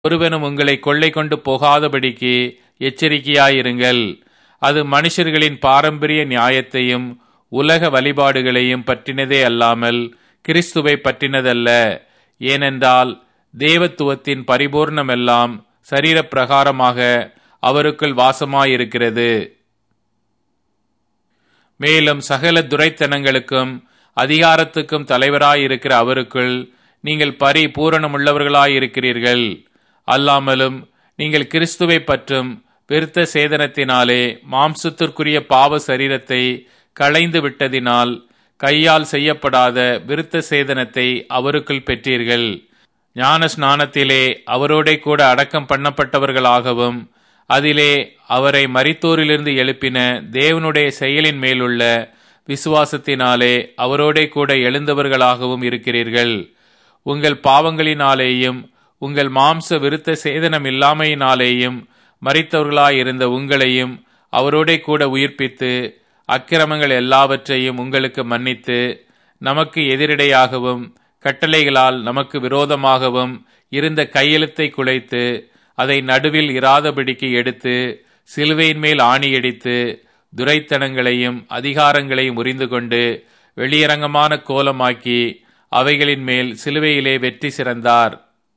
ஒருவனும் உங்களை கொள்ளை கொண்டு போகாதபடிக்கு எச்சரிக்கையாயிருங்கள் அது மனுஷர்களின் பாரம்பரிய நியாயத்தையும் உலக வழிபாடுகளையும் பற்றினதே அல்லாமல் கிறிஸ்துவை பற்றினதல்ல ஏனென்றால் தேவத்துவத்தின் பரிபூர்ணமெல்லாம் சரீரப்பிரகாரமாக அவருக்குள் வாசமாயிருக்கிறது மேலும் சகல துரைத்தனங்களுக்கும் அதிகாரத்துக்கும் தலைவராயிருக்கிற அவருக்குள் நீங்கள் பரிபூரணமுள்ளவர்களாயிருக்கிறீர்கள் அல்லாமலும் நீங்கள் கிறிஸ்துவை பற்றும் விருத்த சேதனத்தினாலே மாம்சத்திற்குரிய பாவ சரீரத்தை களைந்து விட்டதினால் கையால் செய்யப்படாத விருத்த சேதனத்தை அவருக்குள் பெற்றீர்கள் ஞான ஸ்நானத்திலே அவரோடே கூட அடக்கம் பண்ணப்பட்டவர்களாகவும் அதிலே அவரை மரித்தோரிலிருந்து எழுப்பின தேவனுடைய செயலின் மேலுள்ள விசுவாசத்தினாலே அவரோடே கூட எழுந்தவர்களாகவும் இருக்கிறீர்கள் உங்கள் பாவங்களினாலேயும் உங்கள் மாம்ச விருத்த சேதனம் இல்லாமையினாலேயும் மறித்தவர்களாயிருந்த உங்களையும் அவரோடே கூட உயிர்ப்பித்து அக்கிரமங்கள் எல்லாவற்றையும் உங்களுக்கு மன்னித்து நமக்கு எதிரிடையாகவும் கட்டளைகளால் நமக்கு விரோதமாகவும் இருந்த கையெழுத்தை குலைத்து அதை நடுவில் இராதபடிக்கு எடுத்து சிலுவையின் மேல் ஆணியடித்து துரைத்தனங்களையும் அதிகாரங்களையும் முறிந்து கொண்டு வெளியரங்கமான கோலமாக்கி அவைகளின் மேல் சிலுவையிலே வெற்றி சிறந்தார்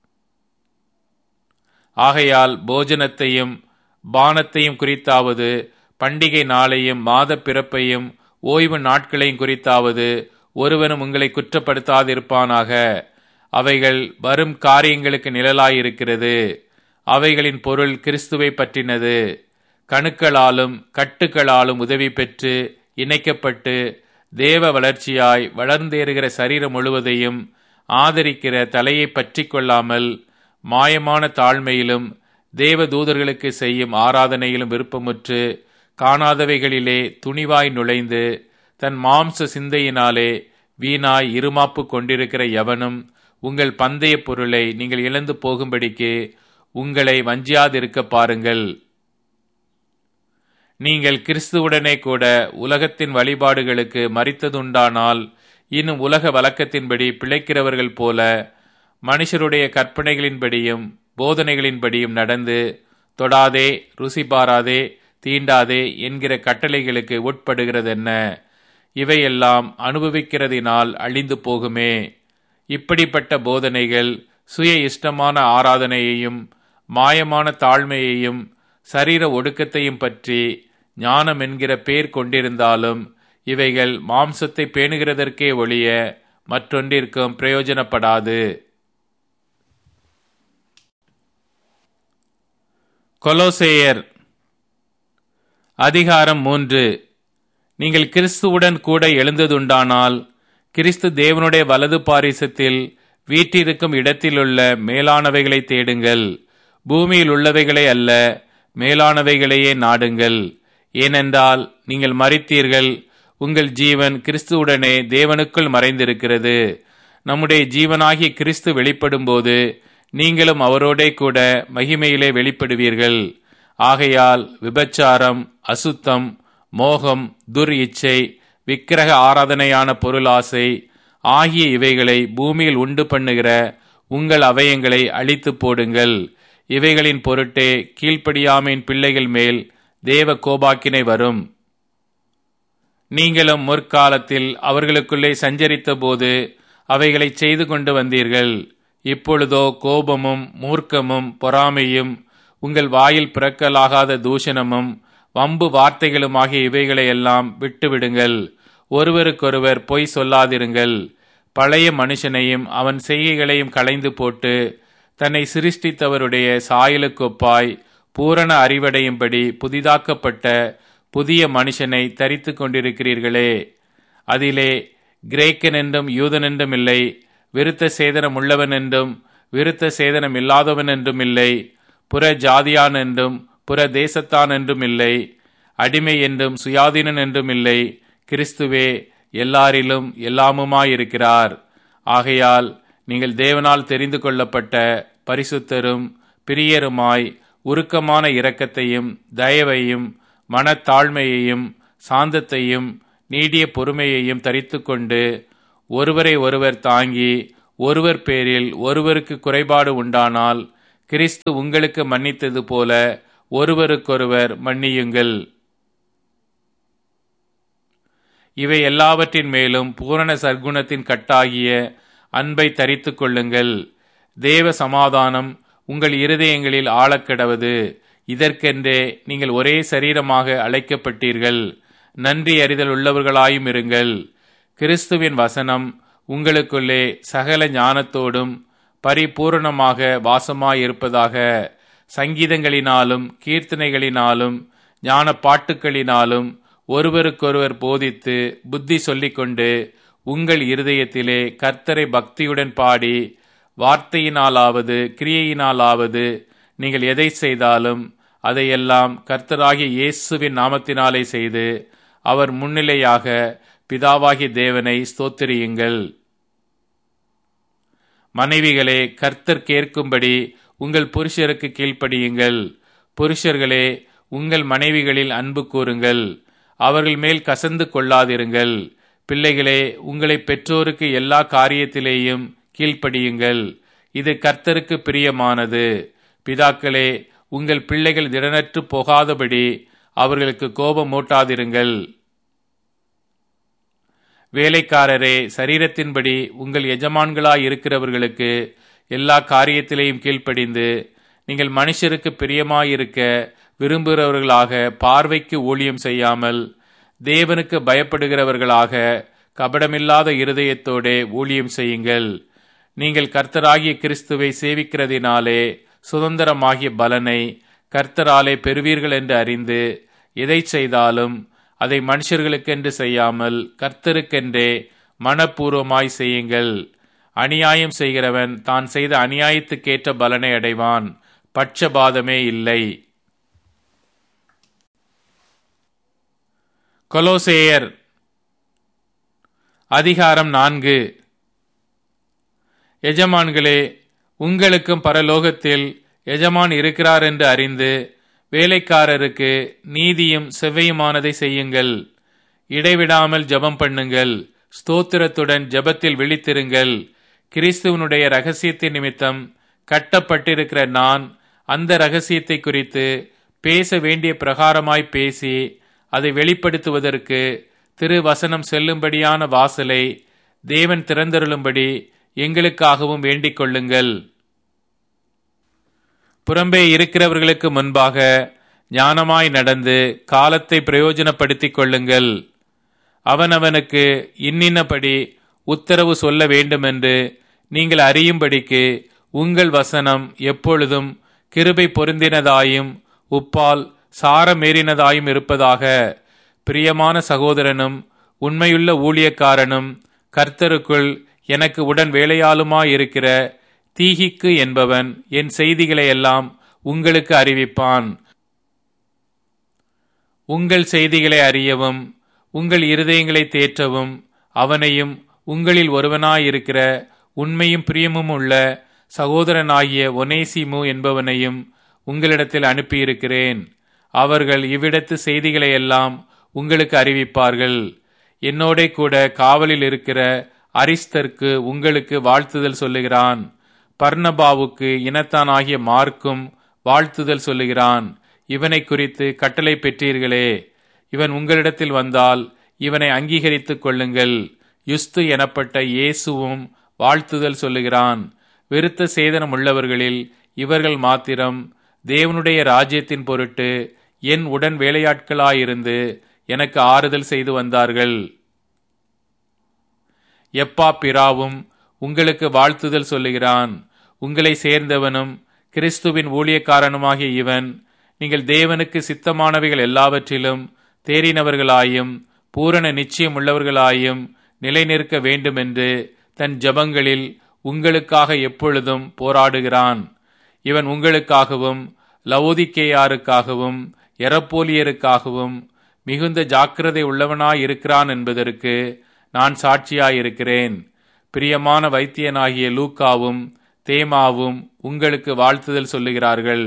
ஆகையால் போஜனத்தையும் பானத்தையும் குறித்தாவது பண்டிகை நாளையும் மாத பிறப்பையும் ஓய்வு நாட்களையும் குறித்தாவது ஒருவனும் உங்களை குற்றப்படுத்தாதிருப்பானாக அவைகள் வரும் காரியங்களுக்கு நிழலாயிருக்கிறது அவைகளின் பொருள் கிறிஸ்துவை பற்றினது கணுக்களாலும் கட்டுக்களாலும் உதவி பெற்று இணைக்கப்பட்டு தேவ வளர்ச்சியாய் வளர்ந்தேறுகிற சரீரம் முழுவதையும் ஆதரிக்கிற தலையை பற்றி கொள்ளாமல் மாயமான தாழ்மையிலும் தேவ தூதர்களுக்கு செய்யும் ஆராதனையிலும் விருப்பமுற்று காணாதவைகளிலே துணிவாய் நுழைந்து தன் மாம்ச சிந்தையினாலே வீணாய் இருமாப்பு கொண்டிருக்கிற எவனும் உங்கள் பந்தய பொருளை நீங்கள் இழந்து போகும்படிக்கு உங்களை வஞ்சியாதிருக்க பாருங்கள் நீங்கள் கிறிஸ்துவுடனே கூட உலகத்தின் வழிபாடுகளுக்கு மறித்ததுண்டானால் இன்னும் உலக வழக்கத்தின்படி பிழைக்கிறவர்கள் போல மனுஷருடைய கற்பனைகளின்படியும் போதனைகளின்படியும் நடந்து தொடாதே ருசி பாராதே தீண்டாதே என்கிற கட்டளைகளுக்கு உட்படுகிறதென்ன இவையெல்லாம் அனுபவிக்கிறதினால் அழிந்து போகுமே இப்படிப்பட்ட போதனைகள் சுய இஷ்டமான ஆராதனையையும் மாயமான தாழ்மையையும் சரீர ஒடுக்கத்தையும் பற்றி ஞானம் என்கிற பேர் கொண்டிருந்தாலும் இவைகள் மாம்சத்தை பேணுகிறதற்கே ஒழிய மற்றொன்றிற்கும் பிரயோஜனப்படாது கொலோசேயர் அதிகாரம் மூன்று நீங்கள் கிறிஸ்துவுடன் கூட எழுந்ததுண்டானால் கிறிஸ்து தேவனுடைய வலது பாரிசத்தில் வீற்றிருக்கும் இடத்திலுள்ள மேலானவைகளை தேடுங்கள் பூமியில் உள்ளவைகளை அல்ல மேலானவைகளையே நாடுங்கள் ஏனென்றால் நீங்கள் மறித்தீர்கள் உங்கள் ஜீவன் கிறிஸ்துவுடனே தேவனுக்குள் மறைந்திருக்கிறது நம்முடைய ஜீவனாகிய கிறிஸ்து வெளிப்படும்போது நீங்களும் அவரோடே கூட மகிமையிலே வெளிப்படுவீர்கள் ஆகையால் விபச்சாரம் அசுத்தம் மோகம் துர் இச்சை விக்கிரக ஆராதனையான பொருள் ஆசை ஆகிய இவைகளை பூமியில் உண்டு பண்ணுகிற உங்கள் அவயங்களை அழித்து போடுங்கள் இவைகளின் பொருட்டே கீழ்ப்படியாமையின் பிள்ளைகள் மேல் தேவ கோபாக்கினை வரும் நீங்களும் முற்காலத்தில் அவர்களுக்குள்ளே சஞ்சரித்த போது அவைகளை செய்து கொண்டு வந்தீர்கள் இப்பொழுதோ கோபமும் மூர்க்கமும் பொறாமையும் உங்கள் வாயில் பிறக்கலாகாத தூஷணமும் வம்பு வார்த்தைகளுமாகிய இவைகளை எல்லாம் விட்டுவிடுங்கள் ஒருவருக்கொருவர் பொய் சொல்லாதிருங்கள் பழைய மனுஷனையும் அவன் செய்கைகளையும் களைந்து போட்டு தன்னை சிருஷ்டித்தவருடைய சாயலுக்கொப்பாய் பூரண அறிவடையும்படி புதிதாக்கப்பட்ட புதிய மனுஷனை தரித்து கொண்டிருக்கிறீர்களே அதிலே கிரேக்கன் என்றும் யூதன் என்றும் இல்லை விருத்த சேதனம் உள்ளவன் என்றும் விருத்த சேதனம் இல்லாதவன் என்றும் இல்லை புற ஜாதியான் என்றும் புற தேசத்தான் என்றும் இல்லை அடிமை என்றும் சுயாதீனன் என்றும் இல்லை கிறிஸ்துவே எல்லாரிலும் எல்லாமுமாயிருக்கிறார் ஆகையால் நீங்கள் தேவனால் தெரிந்து கொள்ளப்பட்ட பரிசுத்தரும் பிரியருமாய் உருக்கமான இரக்கத்தையும் தயவையும் மனத்தாழ்மையையும் சாந்தத்தையும் நீடிய பொறுமையையும் தரித்து கொண்டு ஒருவரை ஒருவர் தாங்கி ஒருவர் பேரில் ஒருவருக்கு குறைபாடு உண்டானால் கிறிஸ்து உங்களுக்கு மன்னித்தது போல ஒருவருக்கொருவர் மன்னியுங்கள் இவை எல்லாவற்றின் மேலும் பூரண சர்க்குணத்தின் கட்டாகிய அன்பை தரித்து கொள்ளுங்கள் தேவ சமாதானம் உங்கள் இருதயங்களில் ஆழக்கிடவது இதற்கென்றே நீங்கள் ஒரே சரீரமாக அழைக்கப்பட்டீர்கள் நன்றி அறிதல் உள்ளவர்களாயும் இருங்கள் கிறிஸ்துவின் வசனம் உங்களுக்குள்ளே சகல ஞானத்தோடும் பரிபூரணமாக வாசமாயிருப்பதாக சங்கீதங்களினாலும் கீர்த்தனைகளினாலும் ஞான பாட்டுக்களினாலும் ஒருவருக்கொருவர் போதித்து புத்தி சொல்லிக்கொண்டு உங்கள் இருதயத்திலே கர்த்தரை பக்தியுடன் பாடி வார்த்தையினாலாவது கிரியையினாலாவது நீங்கள் எதை செய்தாலும் அதையெல்லாம் கர்த்தராகிய இயேசுவின் நாமத்தினாலே செய்து அவர் முன்னிலையாக பிதாவாகிய தேவனை ஸ்தோத்திரியுங்கள் மனைவிகளே கர்த்தர் கேட்கும்படி உங்கள் புருஷருக்கு கீழ்ப்படியுங்கள் புருஷர்களே உங்கள் மனைவிகளில் அன்பு கூறுங்கள் அவர்கள் மேல் கசந்து கொள்ளாதிருங்கள் பிள்ளைகளே உங்களை பெற்றோருக்கு எல்லா காரியத்திலேயும் கீழ்ப்படியுங்கள் இது கர்த்தருக்கு பிரியமானது பிதாக்களே உங்கள் பிள்ளைகள் திடனற்று போகாதபடி அவர்களுக்கு கோபம் மூட்டாதிருங்கள் வேலைக்காரரே சரீரத்தின்படி உங்கள் எஜமான்களாய் இருக்கிறவர்களுக்கு எல்லா காரியத்திலேயும் கீழ்ப்படிந்து நீங்கள் மனுஷருக்கு பிரியமாயிருக்க விரும்புகிறவர்களாக பார்வைக்கு ஊழியம் செய்யாமல் தேவனுக்கு பயப்படுகிறவர்களாக கபடமில்லாத இருதயத்தோடே ஊழியம் செய்யுங்கள் நீங்கள் கர்த்தராகிய கிறிஸ்துவை சேவிக்கிறதினாலே சுதந்திரமாகிய பலனை கர்த்தராலே பெறுவீர்கள் என்று அறிந்து எதை செய்தாலும் அதை மனுஷர்களுக்கென்று செய்யாமல் கர்த்தருக்கென்றே மனப்பூர்வமாய் செய்யுங்கள் அநியாயம் செய்கிறவன் தான் செய்த அநியாயத்துக்கேற்ற பலனை அடைவான் பட்சபாதமே இல்லை கொலோசேயர் அதிகாரம் நான்கு எஜமான்களே உங்களுக்கும் பரலோகத்தில் எஜமான் இருக்கிறார் என்று அறிந்து வேலைக்காரருக்கு நீதியும் செவ்வையுமானதை செய்யுங்கள் இடைவிடாமல் ஜெபம் பண்ணுங்கள் ஸ்தோத்திரத்துடன் ஜெபத்தில் விழித்திருங்கள் கிறிஸ்துவனுடைய ரகசியத்தின் நிமித்தம் கட்டப்பட்டிருக்கிற நான் அந்த ரகசியத்தை குறித்து பேச வேண்டிய பிரகாரமாய் பேசி அதை வெளிப்படுத்துவதற்கு திருவசனம் செல்லும்படியான வாசலை தேவன் திறந்தருளும்படி எங்களுக்காகவும் வேண்டிக் கொள்ளுங்கள் புறம்பே இருக்கிறவர்களுக்கு முன்பாக ஞானமாய் நடந்து காலத்தை பிரயோஜனப்படுத்திக் கொள்ளுங்கள் அவனவனுக்கு இன்னின்னபடி உத்தரவு சொல்ல வேண்டுமென்று நீங்கள் அறியும்படிக்கு உங்கள் வசனம் எப்பொழுதும் கிருபை பொருந்தினதாயும் உப்பால் சாரமேறினதாயும் இருப்பதாக பிரியமான சகோதரனும் உண்மையுள்ள ஊழியக்காரனும் கர்த்தருக்குள் எனக்கு உடன் வேலையாளுமாயிருக்கிற தீகிக்கு என்பவன் என் செய்திகளை எல்லாம் உங்களுக்கு அறிவிப்பான் உங்கள் செய்திகளை அறியவும் உங்கள் இருதயங்களை தேற்றவும் அவனையும் உங்களில் ஒருவனாயிருக்கிற உண்மையும் பிரியமும் உள்ள சகோதரனாகிய ஒனேசிமு என்பவனையும் உங்களிடத்தில் அனுப்பியிருக்கிறேன் அவர்கள் இவ்விடத்து செய்திகளை எல்லாம் உங்களுக்கு அறிவிப்பார்கள் என்னோட கூட காவலில் இருக்கிற அரிஸ்தர்க்கு உங்களுக்கு வாழ்த்துதல் சொல்லுகிறான் பர்ணபாவுக்கு இனத்தானாகிய மார்க்கும் வாழ்த்துதல் சொல்லுகிறான் இவனை குறித்து கட்டளை பெற்றீர்களே இவன் உங்களிடத்தில் வந்தால் இவனை அங்கீகரித்துக் கொள்ளுங்கள் யுஸ்து எனப்பட்ட இயேசுவும் வாழ்த்துதல் சொல்லுகிறான் விருத்த சேதனம் உள்ளவர்களில் இவர்கள் மாத்திரம் தேவனுடைய ராஜ்யத்தின் பொருட்டு என் உடன் வேலையாட்களாயிருந்து எனக்கு ஆறுதல் செய்து வந்தார்கள் எப்பா பிராவும் உங்களுக்கு வாழ்த்துதல் சொல்லுகிறான் உங்களை சேர்ந்தவனும் கிறிஸ்துவின் ஊழியக்காரனுமாகிய இவன் நீங்கள் தேவனுக்கு சித்தமானவைகள் எல்லாவற்றிலும் தேறினவர்களாயும் பூரண நிச்சயம் உள்ளவர்களாயும் நிலைநிற்க வேண்டுமென்று தன் ஜபங்களில் உங்களுக்காக எப்பொழுதும் போராடுகிறான் இவன் உங்களுக்காகவும் லவோதிக்கேயாருக்காகவும் எரப்போலியருக்காகவும் மிகுந்த ஜாக்கிரதை உள்ளவனாயிருக்கிறான் என்பதற்கு நான் சாட்சியாயிருக்கிறேன் பிரியமான வைத்தியனாகிய லூக்காவும் தேமாவும் உங்களுக்கு வாழ்த்துதல் சொல்லுகிறார்கள்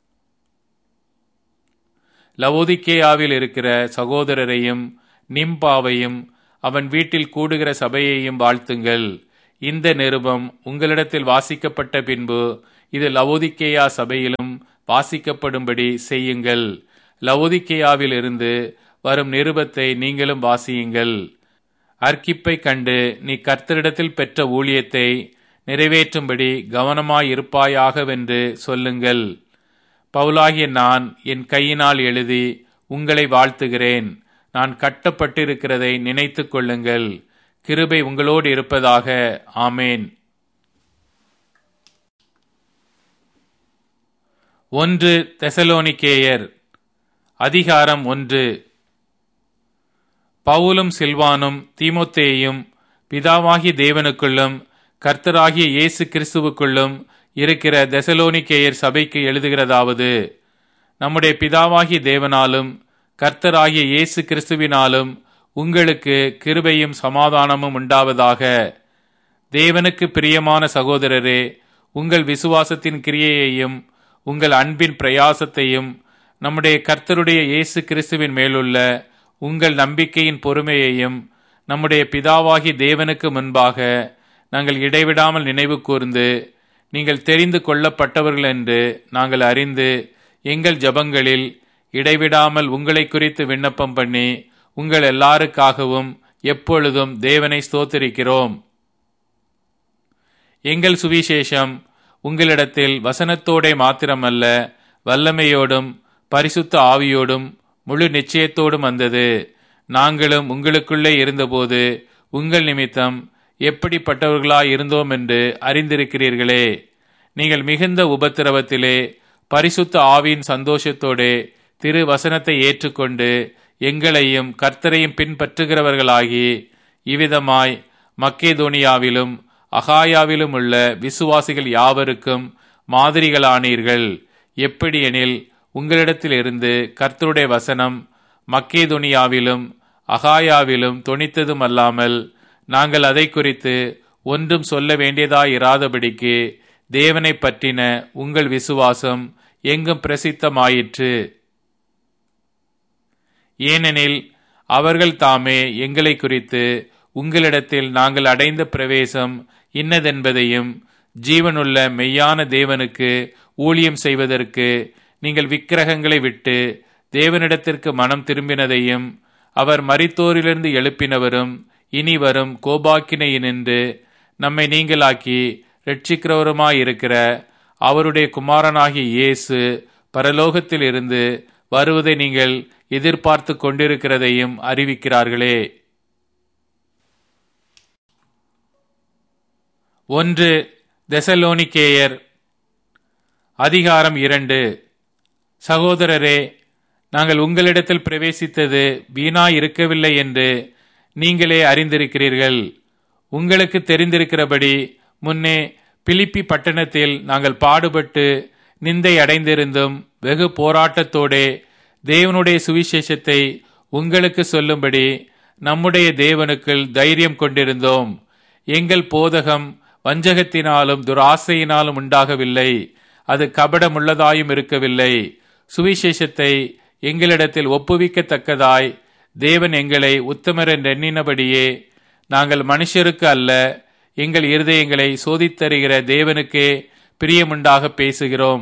லவோதிக்கேயாவில் இருக்கிற சகோதரரையும் நிம்பாவையும் அவன் வீட்டில் கூடுகிற சபையையும் வாழ்த்துங்கள் இந்த நிருபம் உங்களிடத்தில் வாசிக்கப்பட்ட பின்பு இது லவோதிக்கேயா சபையிலும் வாசிக்கப்படும்படி செய்யுங்கள் லவோதிக்கேயாவில் இருந்து வரும் நிருபத்தை நீங்களும் வாசியுங்கள் அர்க்கிப்பை கண்டு நீ கர்த்தரிடத்தில் பெற்ற ஊழியத்தை நிறைவேற்றும்படி கவனமாயிருப்பாயாகவென்று சொல்லுங்கள் பவுலாகிய நான் என் கையினால் எழுதி உங்களை வாழ்த்துகிறேன் நான் கட்டப்பட்டிருக்கிறதை நினைத்துக் கொள்ளுங்கள் கிருபை உங்களோடு இருப்பதாக ஆமேன் ஒன்று தெசலோனிக்கேயர் அதிகாரம் ஒன்று பவுலும் சில்வானும் தீமோத்தேயும் பிதாவாகிய தேவனுக்குள்ளும் கர்த்தராகிய இயேசு கிறிஸ்துவுக்குள்ளும் இருக்கிற தெசலோனிக்கேயர் சபைக்கு எழுதுகிறதாவது நம்முடைய பிதாவாகிய தேவனாலும் கர்த்தராகிய இயேசு கிறிஸ்துவினாலும் உங்களுக்கு கிருபையும் சமாதானமும் உண்டாவதாக தேவனுக்கு பிரியமான சகோதரரே உங்கள் விசுவாசத்தின் கிரியையையும் உங்கள் அன்பின் பிரயாசத்தையும் நம்முடைய கர்த்தருடைய இயேசு கிறிஸ்துவின் மேலுள்ள உங்கள் நம்பிக்கையின் பொறுமையையும் நம்முடைய பிதாவாகி தேவனுக்கு முன்பாக நாங்கள் இடைவிடாமல் நினைவு கூர்ந்து நீங்கள் தெரிந்து கொள்ளப்பட்டவர்கள் என்று நாங்கள் அறிந்து எங்கள் ஜபங்களில் இடைவிடாமல் உங்களை குறித்து விண்ணப்பம் பண்ணி உங்கள் எல்லாருக்காகவும் எப்பொழுதும் தேவனை ஸ்தோத்தரிக்கிறோம் எங்கள் சுவிசேஷம் உங்களிடத்தில் வசனத்தோடே மாத்திரமல்ல வல்லமையோடும் பரிசுத்த ஆவியோடும் முழு நிச்சயத்தோடும் வந்தது நாங்களும் உங்களுக்குள்ளே இருந்தபோது உங்கள் நிமித்தம் எப்படிப்பட்டவர்களாய் இருந்தோம் என்று அறிந்திருக்கிறீர்களே நீங்கள் மிகுந்த உபத்திரவத்திலே பரிசுத்த ஆவியின் சந்தோஷத்தோடே திரு வசனத்தை ஏற்றுக்கொண்டு எங்களையும் கர்த்தரையும் பின்பற்றுகிறவர்களாகி இவ்விதமாய் மக்கேதோனியாவிலும் அகாயாவிலும் உள்ள விசுவாசிகள் யாவருக்கும் மாதிரிகளானீர்கள் எப்படியெனில் உங்களிடத்திலிருந்து கர்த்தருடைய வசனம் மக்கேதுனியாவிலும் அகாயாவிலும் தொனித்ததும் அல்லாமல் நாங்கள் அதை குறித்து ஒன்றும் சொல்ல வேண்டியதாயிராதபடிக்கு தேவனை பற்றின உங்கள் விசுவாசம் எங்கும் பிரசித்தமாயிற்று ஏனெனில் அவர்கள் தாமே எங்களை குறித்து உங்களிடத்தில் நாங்கள் அடைந்த பிரவேசம் இன்னதென்பதையும் ஜீவனுள்ள மெய்யான தேவனுக்கு ஊழியம் செய்வதற்கு நீங்கள் விக்கிரகங்களை விட்டு தேவனிடத்திற்கு மனம் திரும்பினதையும் அவர் மரித்தோரிலிருந்து எழுப்பினவரும் இனி வரும் கோபாக்கினையினின்று நம்மை நீங்களாக்கி ரட்சிக்கிறவருமாயிருக்கிற அவருடைய குமாரனாகிய இயேசு பரலோகத்தில் இருந்து வருவதை நீங்கள் எதிர்பார்த்து கொண்டிருக்கிறதையும் அறிவிக்கிறார்களே ஒன்று தெசலோனிக்கேயர் அதிகாரம் இரண்டு சகோதரரே நாங்கள் உங்களிடத்தில் பிரவேசித்தது வீணாய் இருக்கவில்லை என்று நீங்களே அறிந்திருக்கிறீர்கள் உங்களுக்கு தெரிந்திருக்கிறபடி முன்னே பிலிப்பி பட்டணத்தில் நாங்கள் பாடுபட்டு நிந்தை அடைந்திருந்தும் வெகு போராட்டத்தோடே தேவனுடைய சுவிசேஷத்தை உங்களுக்கு சொல்லும்படி நம்முடைய தேவனுக்குள் தைரியம் கொண்டிருந்தோம் எங்கள் போதகம் வஞ்சகத்தினாலும் துராசையினாலும் உண்டாகவில்லை அது கபடமுள்ளதாயும் இருக்கவில்லை சுவிசேஷத்தை எங்களிடத்தில் ஒப்புவிக்கத்தக்கதாய் தேவன் எங்களை உத்தமர் எண்ணினபடியே நாங்கள் மனுஷருக்கு அல்ல எங்கள் இருதயங்களை சோதித்தருகிற தேவனுக்கே பிரியமுண்டாக பேசுகிறோம்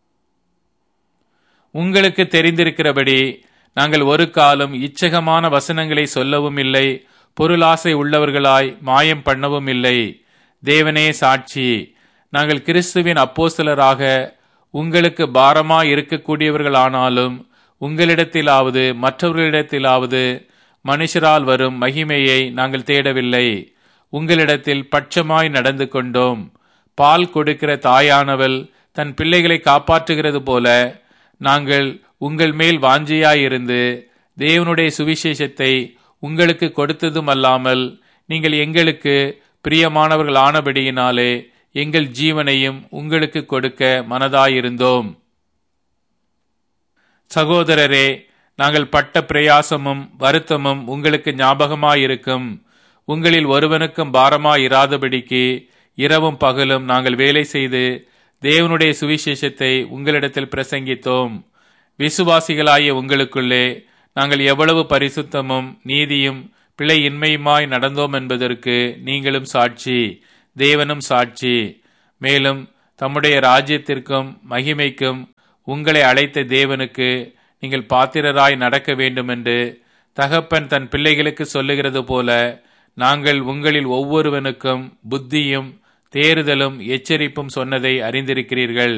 உங்களுக்கு தெரிந்திருக்கிறபடி நாங்கள் ஒரு காலம் இச்சகமான வசனங்களை சொல்லவும் இல்லை பொருளாசை உள்ளவர்களாய் மாயம் பண்ணவும் இல்லை தேவனே சாட்சி நாங்கள் கிறிஸ்துவின் அப்போஸ்தலராக உங்களுக்கு பாரமாய் இருக்கக்கூடியவர்களானாலும் உங்களிடத்திலாவது மற்றவர்களிடத்திலாவது மனுஷரால் வரும் மகிமையை நாங்கள் தேடவில்லை உங்களிடத்தில் பட்சமாய் நடந்து கொண்டோம் பால் கொடுக்கிற தாயானவள் தன் பிள்ளைகளை காப்பாற்றுகிறது போல நாங்கள் உங்கள் மேல் வாஞ்சியாயிருந்து தேவனுடைய சுவிசேஷத்தை உங்களுக்கு கொடுத்ததும் அல்லாமல் நீங்கள் எங்களுக்கு பிரியமானவர்கள் ஆனபடியினாலே எங்கள் ஜீவனையும் உங்களுக்கு கொடுக்க மனதாயிருந்தோம் சகோதரரே நாங்கள் பட்ட பிரயாசமும் வருத்தமும் உங்களுக்கு ஞாபகமாயிருக்கும் உங்களில் ஒருவனுக்கும் பாரமாயிராதபடிக்கு இரவும் பகலும் நாங்கள் வேலை செய்து தேவனுடைய சுவிசேஷத்தை உங்களிடத்தில் பிரசங்கித்தோம் விசுவாசிகளாகிய உங்களுக்குள்ளே நாங்கள் எவ்வளவு பரிசுத்தமும் நீதியும் பிழையின்மையுமாய் நடந்தோம் என்பதற்கு நீங்களும் சாட்சி தேவனும் சாட்சி மேலும் தம்முடைய ராஜ்யத்திற்கும் மகிமைக்கும் உங்களை அழைத்த தேவனுக்கு நீங்கள் பாத்திரராய் நடக்க வேண்டுமென்று தகப்பன் தன் பிள்ளைகளுக்கு சொல்லுகிறது போல நாங்கள் உங்களில் ஒவ்வொருவனுக்கும் புத்தியும் தேறுதலும் எச்சரிப்பும் சொன்னதை அறிந்திருக்கிறீர்கள்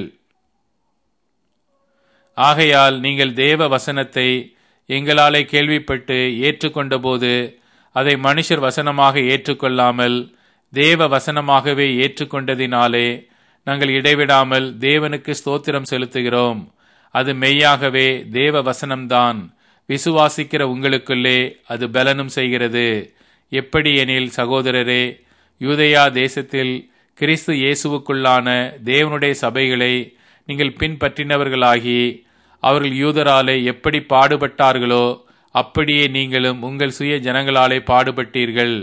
ஆகையால் நீங்கள் தேவ வசனத்தை எங்களாலே கேள்விப்பட்டு ஏற்றுக்கொண்டபோது அதை மனுஷர் வசனமாக ஏற்றுக்கொள்ளாமல் தேவ வசனமாகவே ஏற்றுக்கொண்டதினாலே நாங்கள் இடைவிடாமல் தேவனுக்கு ஸ்தோத்திரம் செலுத்துகிறோம் அது மெய்யாகவே தேவ வசனம்தான் விசுவாசிக்கிற உங்களுக்குள்ளே அது பலனும் செய்கிறது எப்படி எனில் சகோதரரே யூதயா தேசத்தில் கிறிஸ்து இயேசுவுக்குள்ளான தேவனுடைய சபைகளை நீங்கள் பின்பற்றினவர்களாகி அவர்கள் யூதராலே எப்படி பாடுபட்டார்களோ அப்படியே நீங்களும் உங்கள் சுய ஜனங்களாலே பாடுபட்டீர்கள்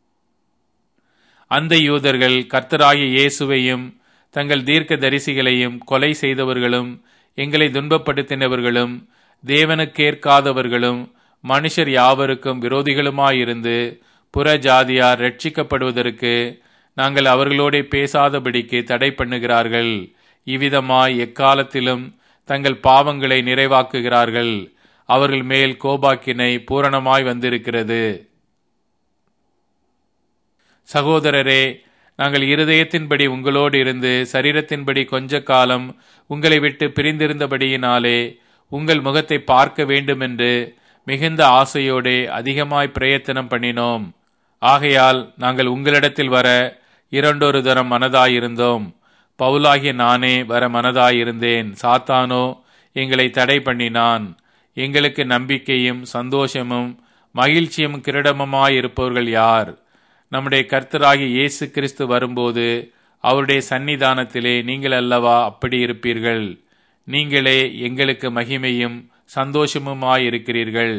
அந்த யூதர்கள் கர்த்தராகிய இயேசுவையும் தங்கள் தீர்க்க தரிசிகளையும் கொலை செய்தவர்களும் எங்களை துன்பப்படுத்தினவர்களும் தேவனுக்கேற்காதவர்களும் மனுஷர் யாவருக்கும் விரோதிகளுமாயிருந்து புற ஜாதியார் ரட்சிக்கப்படுவதற்கு நாங்கள் அவர்களோட பேசாதபடிக்கு தடை பண்ணுகிறார்கள் இவ்விதமாய் எக்காலத்திலும் தங்கள் பாவங்களை நிறைவாக்குகிறார்கள் அவர்கள் மேல் கோபாக்கினை பூரணமாய் வந்திருக்கிறது சகோதரரே நாங்கள் இருதயத்தின்படி உங்களோடு இருந்து சரீரத்தின்படி கொஞ்ச காலம் உங்களை விட்டு பிரிந்திருந்தபடியினாலே உங்கள் முகத்தை பார்க்க வேண்டுமென்று மிகுந்த ஆசையோடே அதிகமாய் பிரயத்தனம் பண்ணினோம் ஆகையால் நாங்கள் உங்களிடத்தில் வர இரண்டொரு தரம் மனதாயிருந்தோம் பவுலாகிய நானே வர மனதாயிருந்தேன் சாத்தானோ எங்களை தடை பண்ணினான் எங்களுக்கு நம்பிக்கையும் சந்தோஷமும் மகிழ்ச்சியும் கிரடமுமாயிருப்பவர்கள் யார் நம்முடைய கர்த்தராகிய இயேசு கிறிஸ்து வரும்போது அவருடைய சன்னிதானத்திலே நீங்கள் அல்லவா அப்படி இருப்பீர்கள் நீங்களே எங்களுக்கு மகிமையும் சந்தோஷமுமாயிருக்கிறீர்கள்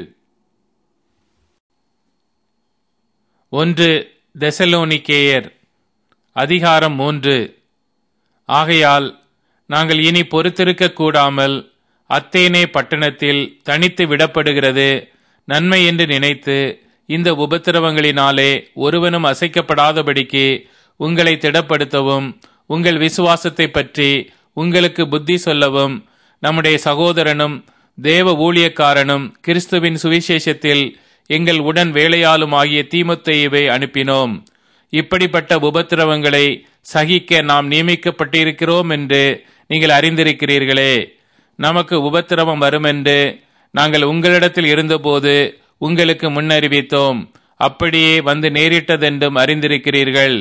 ஒன்று தெசலோனிக்கேயர் அதிகாரம் மூன்று ஆகையால் நாங்கள் இனி பொறுத்திருக்க கூடாமல் அத்தேனே பட்டணத்தில் தனித்து விடப்படுகிறது நன்மை என்று நினைத்து இந்த உபத்திரவங்களினாலே ஒருவனும் அசைக்கப்படாதபடிக்கு உங்களை திடப்படுத்தவும் உங்கள் விசுவாசத்தை பற்றி உங்களுக்கு புத்தி சொல்லவும் நம்முடைய சகோதரனும் தேவ ஊழியக்காரனும் கிறிஸ்துவின் சுவிசேஷத்தில் எங்கள் உடன் வேலையாலும் ஆகிய தீமத்தையவை அனுப்பினோம் இப்படிப்பட்ட உபத்திரவங்களை சகிக்க நாம் நியமிக்கப்பட்டிருக்கிறோம் என்று நீங்கள் அறிந்திருக்கிறீர்களே நமக்கு உபத்திரவம் வரும் என்று நாங்கள் உங்களிடத்தில் இருந்தபோது உங்களுக்கு முன்னறிவித்தோம் அப்படியே வந்து நேரிட்டதென்றும் அறிந்திருக்கிறீர்கள்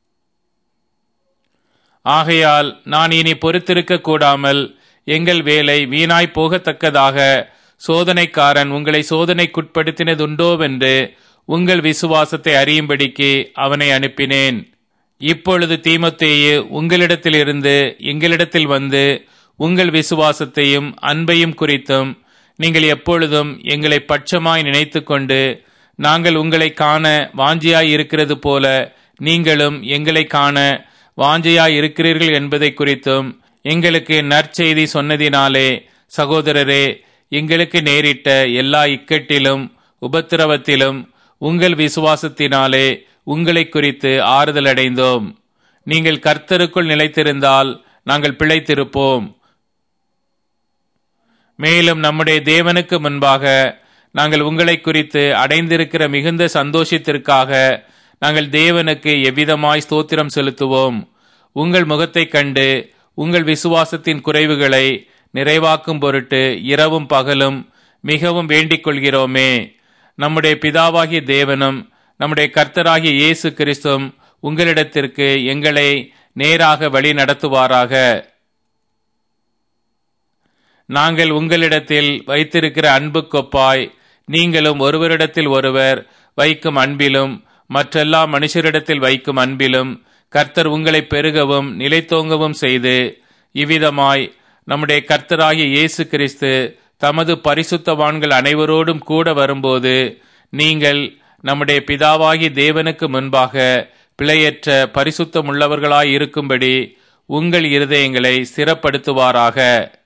ஆகையால் நான் இனி பொறுத்திருக்க கூடாமல் எங்கள் வேலை வீணாய் போகத்தக்கதாக சோதனைக்காரன் உங்களை சோதனைக்குட்படுத்தினதுண்டோவென்று உங்கள் விசுவாசத்தை அறியும்படிக்கு அவனை அனுப்பினேன் இப்பொழுது தீமத்தேயு உங்களிடத்திலிருந்து எங்களிடத்தில் வந்து உங்கள் விசுவாசத்தையும் அன்பையும் குறித்தும் நீங்கள் எப்பொழுதும் எங்களை பட்சமாய் நினைத்து கொண்டு நாங்கள் உங்களை காண வாஞ்சியாய் இருக்கிறது போல நீங்களும் எங்களை காண வாஞ்சையாய் இருக்கிறீர்கள் என்பதை குறித்தும் எங்களுக்கு நற்செய்தி சொன்னதினாலே சகோதரரே எங்களுக்கு நேரிட்ட எல்லா இக்கட்டிலும் உபத்திரவத்திலும் உங்கள் விசுவாசத்தினாலே உங்களை குறித்து ஆறுதல் அடைந்தோம் நீங்கள் கர்த்தருக்குள் நிலைத்திருந்தால் நாங்கள் பிழைத்திருப்போம் மேலும் நம்முடைய தேவனுக்கு முன்பாக நாங்கள் உங்களை குறித்து அடைந்திருக்கிற மிகுந்த சந்தோஷத்திற்காக நாங்கள் தேவனுக்கு எவ்விதமாய் ஸ்தோத்திரம் செலுத்துவோம் உங்கள் முகத்தைக் கண்டு உங்கள் விசுவாசத்தின் குறைவுகளை நிறைவாக்கும் பொருட்டு இரவும் பகலும் மிகவும் வேண்டிக் கொள்கிறோமே நம்முடைய பிதாவாகிய தேவனும் நம்முடைய கர்த்தராகிய இயேசு கிறிஸ்துவும் உங்களிடத்திற்கு எங்களை நேராக வழி நடத்துவாராக நாங்கள் உங்களிடத்தில் வைத்திருக்கிற அன்பு கொப்பாய் நீங்களும் ஒருவரிடத்தில் ஒருவர் வைக்கும் அன்பிலும் மற்றெல்லா மனுஷரிடத்தில் வைக்கும் அன்பிலும் கர்த்தர் உங்களை பெருகவும் நிலைத்தோங்கவும் செய்து இவ்விதமாய் நம்முடைய கர்த்தராகிய இயேசு கிறிஸ்து தமது பரிசுத்தவான்கள் அனைவரோடும் கூட வரும்போது நீங்கள் நம்முடைய பிதாவாகி தேவனுக்கு முன்பாக பிழையற்ற பரிசுத்தமுள்ளவர்களாய் இருக்கும்படி உங்கள் இருதயங்களை ஸ்திரப்படுத்துவாராக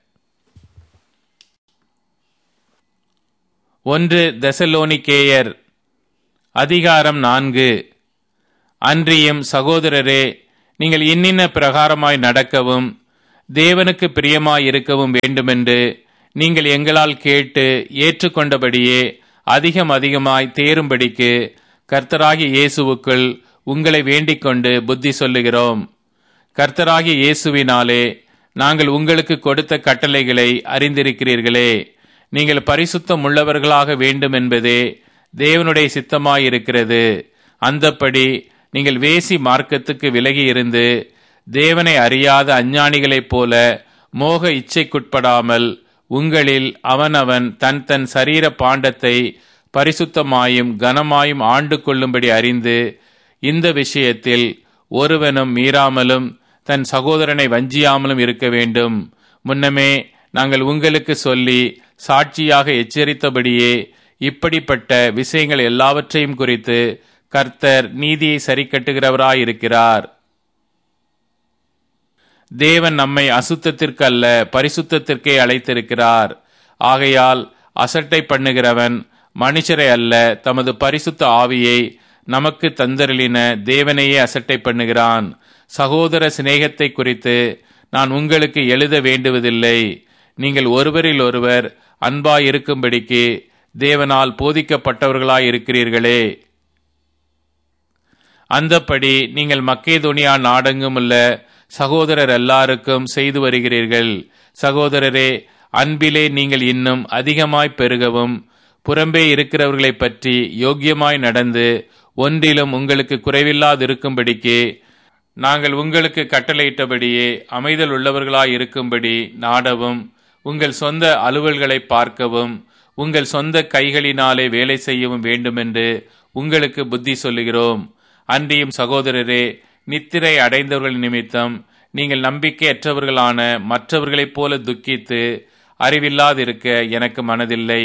ஒன்று தெசலோனிக்கேயர் அதிகாரம் நான்கு அன்றியும் சகோதரரே நீங்கள் இன்னின்ன பிரகாரமாய் நடக்கவும் தேவனுக்கு பிரியமாய் இருக்கவும் வேண்டுமென்று நீங்கள் எங்களால் கேட்டு ஏற்றுக்கொண்டபடியே அதிகம் அதிகமாய் தேரும்படிக்கு கர்த்தராகிய இயேசுவுக்குள் உங்களை வேண்டிக் கொண்டு புத்தி சொல்லுகிறோம் கர்த்தராகிய இயேசுவினாலே நாங்கள் உங்களுக்கு கொடுத்த கட்டளைகளை அறிந்திருக்கிறீர்களே நீங்கள் பரிசுத்தம் உள்ளவர்களாக வேண்டும் என்பதே தேவனுடைய சித்தமாயிருக்கிறது அந்தப்படி நீங்கள் வேசி மார்க்கத்துக்கு விலகி இருந்து தேவனை அறியாத அஞ்ஞானிகளைப் போல மோக இச்சைக்குட்படாமல் உங்களில் அவனவன் தன் தன் சரீர பாண்டத்தை பரிசுத்தமாயும் கனமாயும் ஆண்டு கொள்ளும்படி அறிந்து இந்த விஷயத்தில் ஒருவனும் மீறாமலும் தன் சகோதரனை வஞ்சியாமலும் இருக்க வேண்டும் முன்னமே நாங்கள் உங்களுக்கு சொல்லி சாட்சியாக எச்சரித்தபடியே இப்படிப்பட்ட விஷயங்கள் எல்லாவற்றையும் குறித்து கர்த்தர் நீதியை சரி கட்டுகிறவராயிருக்கிறார் தேவன் நம்மை அசுத்தத்திற்கு அல்ல பரிசுத்தத்திற்கே அழைத்திருக்கிறார் ஆகையால் அசட்டை பண்ணுகிறவன் மனுஷரை அல்ல தமது பரிசுத்த ஆவியை நமக்கு தந்தருளின தேவனையே அசட்டை பண்ணுகிறான் சகோதர சிநேகத்தை குறித்து நான் உங்களுக்கு எழுத வேண்டுவதில்லை நீங்கள் ஒருவரில் ஒருவர் அன்பாயிருக்கும்படிக்கு தேவனால் போதிக்கப்பட்டவர்களாய் இருக்கிறீர்களே அந்தப்படி நீங்கள் மக்கேதுனியா நாடெங்கும் உள்ள சகோதரர் எல்லாருக்கும் செய்து வருகிறீர்கள் சகோதரரே அன்பிலே நீங்கள் இன்னும் அதிகமாய் பெருகவும் புறம்பே இருக்கிறவர்களைப் பற்றி யோக்கியமாய் நடந்து ஒன்றிலும் உங்களுக்கு குறைவில்லாதிருக்கும்படிக்கு நாங்கள் உங்களுக்கு கட்டளையிட்டபடியே அமைதல் உள்ளவர்களாய் இருக்கும்படி நாடவும் உங்கள் சொந்த அலுவல்களை பார்க்கவும் உங்கள் சொந்த கைகளினாலே வேலை செய்யவும் வேண்டுமென்று உங்களுக்கு புத்தி சொல்லுகிறோம் அன்றியும் சகோதரரே நித்திரை அடைந்தவர்கள் நிமித்தம் நீங்கள் நம்பிக்கையற்றவர்களான மற்றவர்களைப் போல துக்கித்து அறிவில்லாதிருக்க எனக்கு மனதில்லை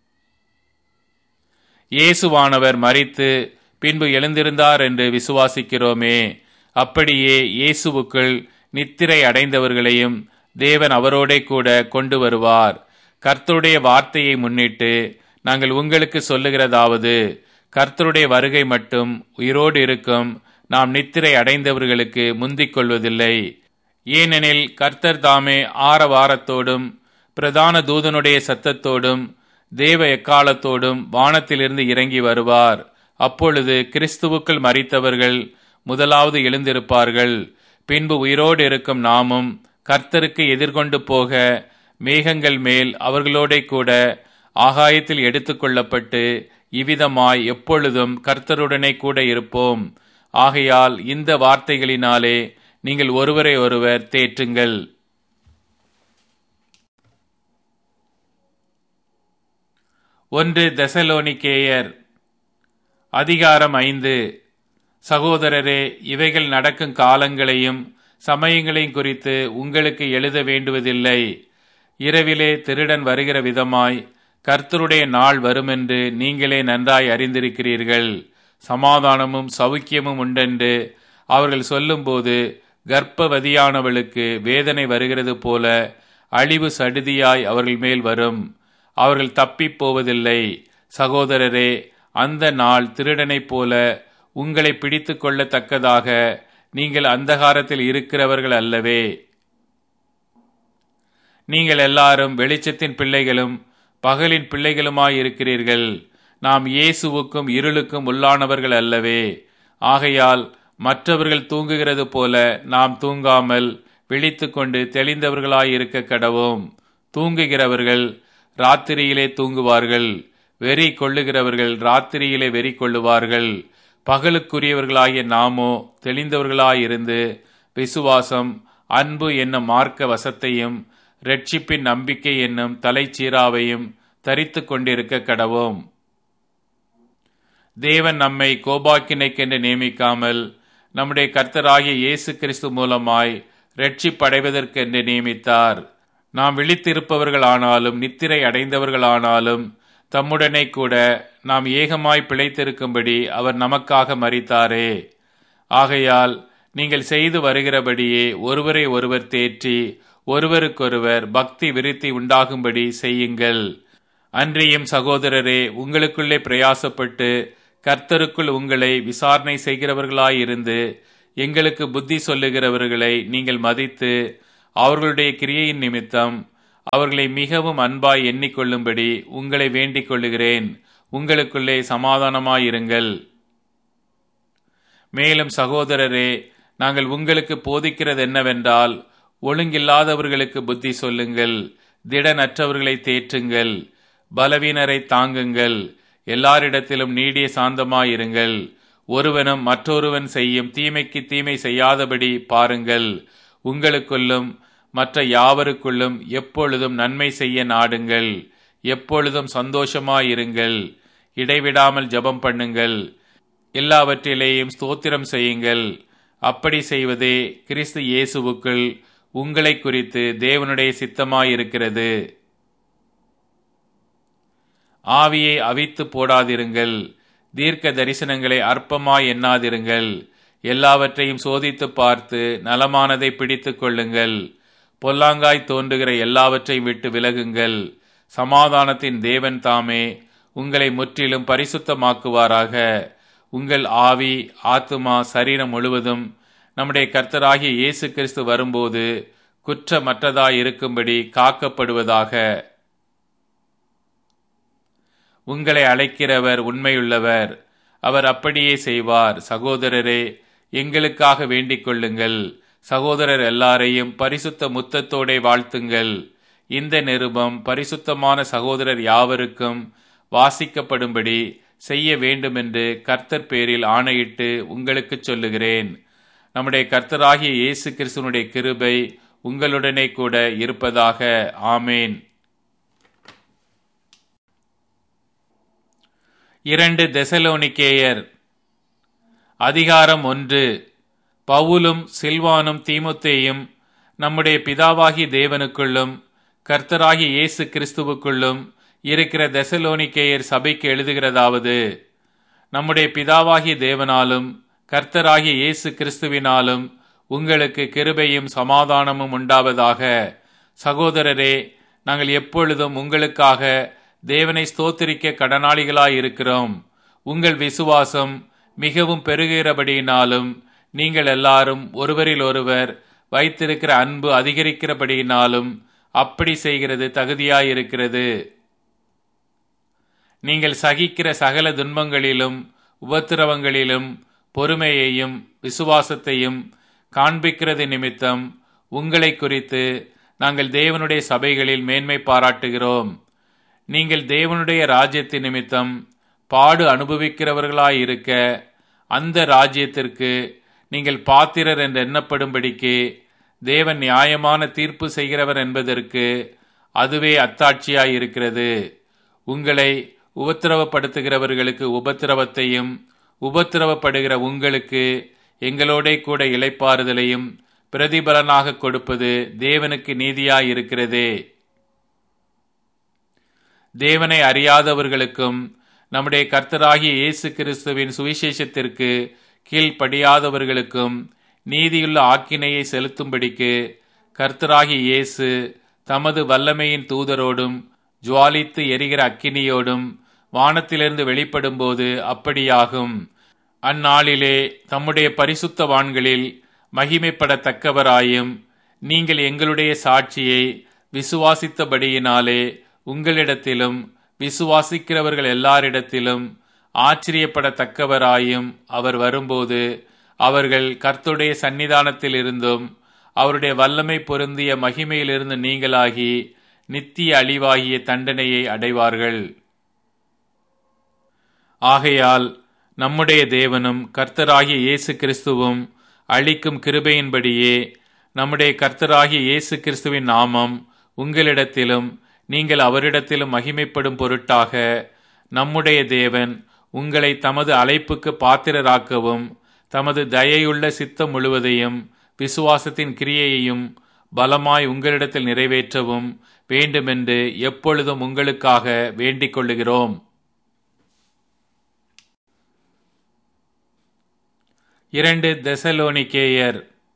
இயேசுவானவர் மறித்து பின்பு எழுந்திருந்தார் என்று விசுவாசிக்கிறோமே அப்படியே இயேசுவுக்குள் நித்திரை அடைந்தவர்களையும் தேவன் அவரோடே கூட கொண்டு வருவார் கர்த்தருடைய வார்த்தையை முன்னிட்டு நாங்கள் உங்களுக்கு சொல்லுகிறதாவது கர்த்தருடைய வருகை மட்டும் உயிரோடு இருக்கும் நாம் நித்திரை அடைந்தவர்களுக்கு முந்திக் கொள்வதில்லை ஏனெனில் கர்த்தர் தாமே ஆரவாரத்தோடும் பிரதான தூதனுடைய சத்தத்தோடும் தேவ எக்காலத்தோடும் வானத்திலிருந்து இறங்கி வருவார் அப்பொழுது கிறிஸ்துவுக்குள் மறித்தவர்கள் முதலாவது எழுந்திருப்பார்கள் பின்பு உயிரோடு இருக்கும் நாமும் கர்த்தருக்கு எதிர்கொண்டு போக மேகங்கள் மேல் அவர்களோட கூட ஆகாயத்தில் எடுத்துக்கொள்ளப்பட்டு இவ்விதமாய் எப்பொழுதும் கர்த்தருடனே கூட இருப்போம் ஆகையால் இந்த வார்த்தைகளினாலே நீங்கள் ஒருவரை ஒருவர் தேற்றுங்கள் ஒன்று தெசலோனிக்கேயர் அதிகாரம் ஐந்து சகோதரரே இவைகள் நடக்கும் காலங்களையும் சமயங்களையும் குறித்து உங்களுக்கு எழுத வேண்டுவதில்லை இரவிலே திருடன் வருகிற விதமாய் கர்த்தருடைய நாள் வருமென்று நீங்களே நன்றாய் அறிந்திருக்கிறீர்கள் சமாதானமும் சௌக்கியமும் உண்டென்று அவர்கள் சொல்லும்போது கர்ப்பவதியானவளுக்கு வேதனை வருகிறது போல அழிவு சடுதியாய் அவர்கள் மேல் வரும் அவர்கள் தப்பிப் போவதில்லை சகோதரரே அந்த நாள் திருடனைப் போல உங்களை பிடித்து கொள்ளத்தக்கதாக நீங்கள் அந்தகாரத்தில் இருக்கிறவர்கள் அல்லவே நீங்கள் எல்லாரும் வெளிச்சத்தின் பிள்ளைகளும் பகலின் பிள்ளைகளுமாய் இருக்கிறீர்கள் நாம் இயேசுவுக்கும் இருளுக்கும் உள்ளானவர்கள் அல்லவே ஆகையால் மற்றவர்கள் தூங்குகிறது போல நாம் தூங்காமல் விழித்து கொண்டு தெளிந்தவர்களாய் இருக்க கடவோம் தூங்குகிறவர்கள் ராத்திரியிலே தூங்குவார்கள் வெறி கொள்ளுகிறவர்கள் ராத்திரியிலே வெறி கொள்ளுவார்கள் பகலுக்குரியவர்களாகிய நாமோ தெளிந்தவர்களாயிருந்து விசுவாசம் அன்பு என்னும் மார்க்க வசத்தையும் ரட்சிப்பின் நம்பிக்கை என்னும் தலைச்சீராவையும் தரித்து கொண்டிருக்க கடவோம் தேவன் நம்மை கோபாக்கினைக்கென்று நியமிக்காமல் நம்முடைய கர்த்தராகிய இயேசு கிறிஸ்து மூலமாய் ரட்சிப்படைவதற்கென்று நியமித்தார் நாம் விழித்திருப்பவர்களானாலும் நித்திரை அடைந்தவர்களானாலும் தம்முடனே கூட நாம் ஏகமாய் பிழைத்திருக்கும்படி அவர் நமக்காக மறித்தாரே ஆகையால் நீங்கள் செய்து வருகிறபடியே ஒருவரை ஒருவர் தேற்றி ஒருவருக்கொருவர் பக்தி விருத்தி உண்டாகும்படி செய்யுங்கள் அன்றியும் சகோதரரே உங்களுக்குள்ளே பிரயாசப்பட்டு கர்த்தருக்குள் உங்களை விசாரணை செய்கிறவர்களாயிருந்து எங்களுக்கு புத்தி சொல்லுகிறவர்களை நீங்கள் மதித்து அவர்களுடைய கிரியையின் நிமித்தம் அவர்களை மிகவும் அன்பாய் எண்ணிக்கொள்ளும்படி உங்களை வேண்டிக் கொள்ளுகிறேன் உங்களுக்குள்ளே சமாதானமாயிருங்கள் மேலும் சகோதரரே நாங்கள் உங்களுக்கு போதிக்கிறது என்னவென்றால் ஒழுங்கில்லாதவர்களுக்கு புத்தி சொல்லுங்கள் திடனற்றவர்களை தேற்றுங்கள் பலவீனரை தாங்குங்கள் எல்லாரிடத்திலும் நீடிய சாந்தமாயிருங்கள் ஒருவனும் மற்றொருவன் செய்யும் தீமைக்கு தீமை செய்யாதபடி பாருங்கள் உங்களுக்குள்ளும் மற்ற யாவருக்குள்ளும் எப்பொழுதும் நன்மை செய்ய நாடுங்கள் எப்பொழுதும் சந்தோஷமாயிருங்கள் இடைவிடாமல் ஜெபம் பண்ணுங்கள் எல்லாவற்றிலேயும் ஸ்தோத்திரம் செய்யுங்கள் அப்படி செய்வதே கிறிஸ்து இயேசுவுக்குள் உங்களை குறித்து தேவனுடைய சித்தமாயிருக்கிறது ஆவியை அவித்து போடாதிருங்கள் தீர்க்க தரிசனங்களை அற்பமாய் எண்ணாதிருங்கள் எல்லாவற்றையும் சோதித்து பார்த்து நலமானதை பிடித்துக் கொள்ளுங்கள் பொல்லாங்காய் தோன்றுகிற எல்லாவற்றையும் விட்டு விலகுங்கள் சமாதானத்தின் தேவன் தாமே உங்களை முற்றிலும் பரிசுத்தமாக்குவாராக உங்கள் ஆவி ஆத்துமா சரீரம் முழுவதும் நம்முடைய கர்த்தராகிய இயேசு கிறிஸ்து வரும்போது குற்றமற்றதாய் இருக்கும்படி காக்கப்படுவதாக உங்களை அழைக்கிறவர் உண்மையுள்ளவர் அவர் அப்படியே செய்வார் சகோதரரே எங்களுக்காக வேண்டிக் கொள்ளுங்கள் சகோதரர் எல்லாரையும் பரிசுத்த முத்தத்தோடே வாழ்த்துங்கள் இந்த நிருபம் பரிசுத்தமான சகோதரர் யாவருக்கும் வாசிக்கப்படும்படி செய்ய வேண்டுமென்று கர்த்தர் பேரில் ஆணையிட்டு உங்களுக்கு சொல்லுகிறேன் நம்முடைய கர்த்தராகிய இயேசு கிறிஸ்துவனுடைய கிருபை உங்களுடனே கூட இருப்பதாக ஆமேன் இரண்டு தெசலோனிக்கேயர் அதிகாரம் ஒன்று பவுலும் சில்வானும் தீமுத்தேயும் நம்முடைய பிதாவாகி தேவனுக்குள்ளும் கர்த்தராகி இயேசு கிறிஸ்துவுக்குள்ளும் இருக்கிற தெசலோனிக்கேயர் சபைக்கு எழுதுகிறதாவது நம்முடைய பிதாவாகிய தேவனாலும் கர்த்தராகிய இயேசு கிறிஸ்துவினாலும் உங்களுக்கு கிருபையும் சமாதானமும் உண்டாவதாக சகோதரரே நாங்கள் எப்பொழுதும் உங்களுக்காக தேவனை ஸ்தோத்திரிக்க கடனாளிகளாயிருக்கிறோம் உங்கள் விசுவாசம் மிகவும் பெருகிறபடியினாலும் நீங்கள் எல்லாரும் ஒருவரில் ஒருவர் வைத்திருக்கிற அன்பு அதிகரிக்கிறபடியினாலும் அப்படி செய்கிறது தகுதியாயிருக்கிறது நீங்கள் சகிக்கிற சகல துன்பங்களிலும் உபத்திரவங்களிலும் பொறுமையையும் விசுவாசத்தையும் காண்பிக்கிறது நிமித்தம் உங்களை குறித்து நாங்கள் தேவனுடைய சபைகளில் மேன்மை பாராட்டுகிறோம் நீங்கள் தேவனுடைய ராஜ்யத்தின் நிமித்தம் பாடு அனுபவிக்கிறவர்களாயிருக்க அந்த ராஜ்யத்திற்கு நீங்கள் பாத்திரர் என்று எண்ணப்படும்படிக்கு தேவன் நியாயமான தீர்ப்பு செய்கிறவர் என்பதற்கு அதுவே அத்தாட்சியாயிருக்கிறது உங்களை உபத்திரவப்படுத்துகிறவர்களுக்கு உபத்திரவத்தையும் உபத்திரவப்படுகிற உங்களுக்கு எங்களோட கூட இளைப்பாறுதலையும் பிரதிபலனாக கொடுப்பது தேவனுக்கு நீதியாயிருக்கிறதே தேவனை அறியாதவர்களுக்கும் நம்முடைய கர்த்தராகிய இயேசு கிறிஸ்துவின் சுவிசேஷத்திற்கு கீழ்ப்படியாதவர்களுக்கும் நீதியுள்ள ஆக்கினையை செலுத்தும்படிக்கு கர்த்தராகிய இயேசு தமது வல்லமையின் தூதரோடும் ஜுவாலித்து எரிகிற அக்கினியோடும் வானத்திலிருந்து வெளிப்படும்போது அப்படியாகும் அந்நாளிலே தம்முடைய பரிசுத்தவான்களில் மகிமைப்படத்தக்கவராயும் நீங்கள் எங்களுடைய சாட்சியை விசுவாசித்தபடியினாலே உங்களிடத்திலும் விசுவாசிக்கிறவர்கள் எல்லாரிடத்திலும் ஆச்சரியப்படத்தக்கவராயும் அவர் வரும்போது அவர்கள் கர்த்துடைய சன்னிதானத்தில் இருந்தும் அவருடைய வல்லமை பொருந்திய மகிமையிலிருந்து நீங்களாகி நித்திய அழிவாகிய தண்டனையை அடைவார்கள் ஆகையால் நம்முடைய தேவனும் கர்த்தராகிய இயேசு கிறிஸ்துவும் அளிக்கும் கிருபையின்படியே நம்முடைய கர்த்தராகிய இயேசு கிறிஸ்துவின் நாமம் உங்களிடத்திலும் நீங்கள் அவரிடத்திலும் மகிமைப்படும் பொருட்டாக நம்முடைய தேவன் உங்களை தமது அழைப்புக்கு பாத்திரராக்கவும் தமது தயையுள்ள சித்தம் முழுவதையும் விசுவாசத்தின் கிரியையையும் பலமாய் உங்களிடத்தில் நிறைவேற்றவும் வேண்டுமென்று எப்பொழுதும் உங்களுக்காக வேண்டிக் கொள்ளுகிறோம் இரண்டு தெசலோனிக்கேயர்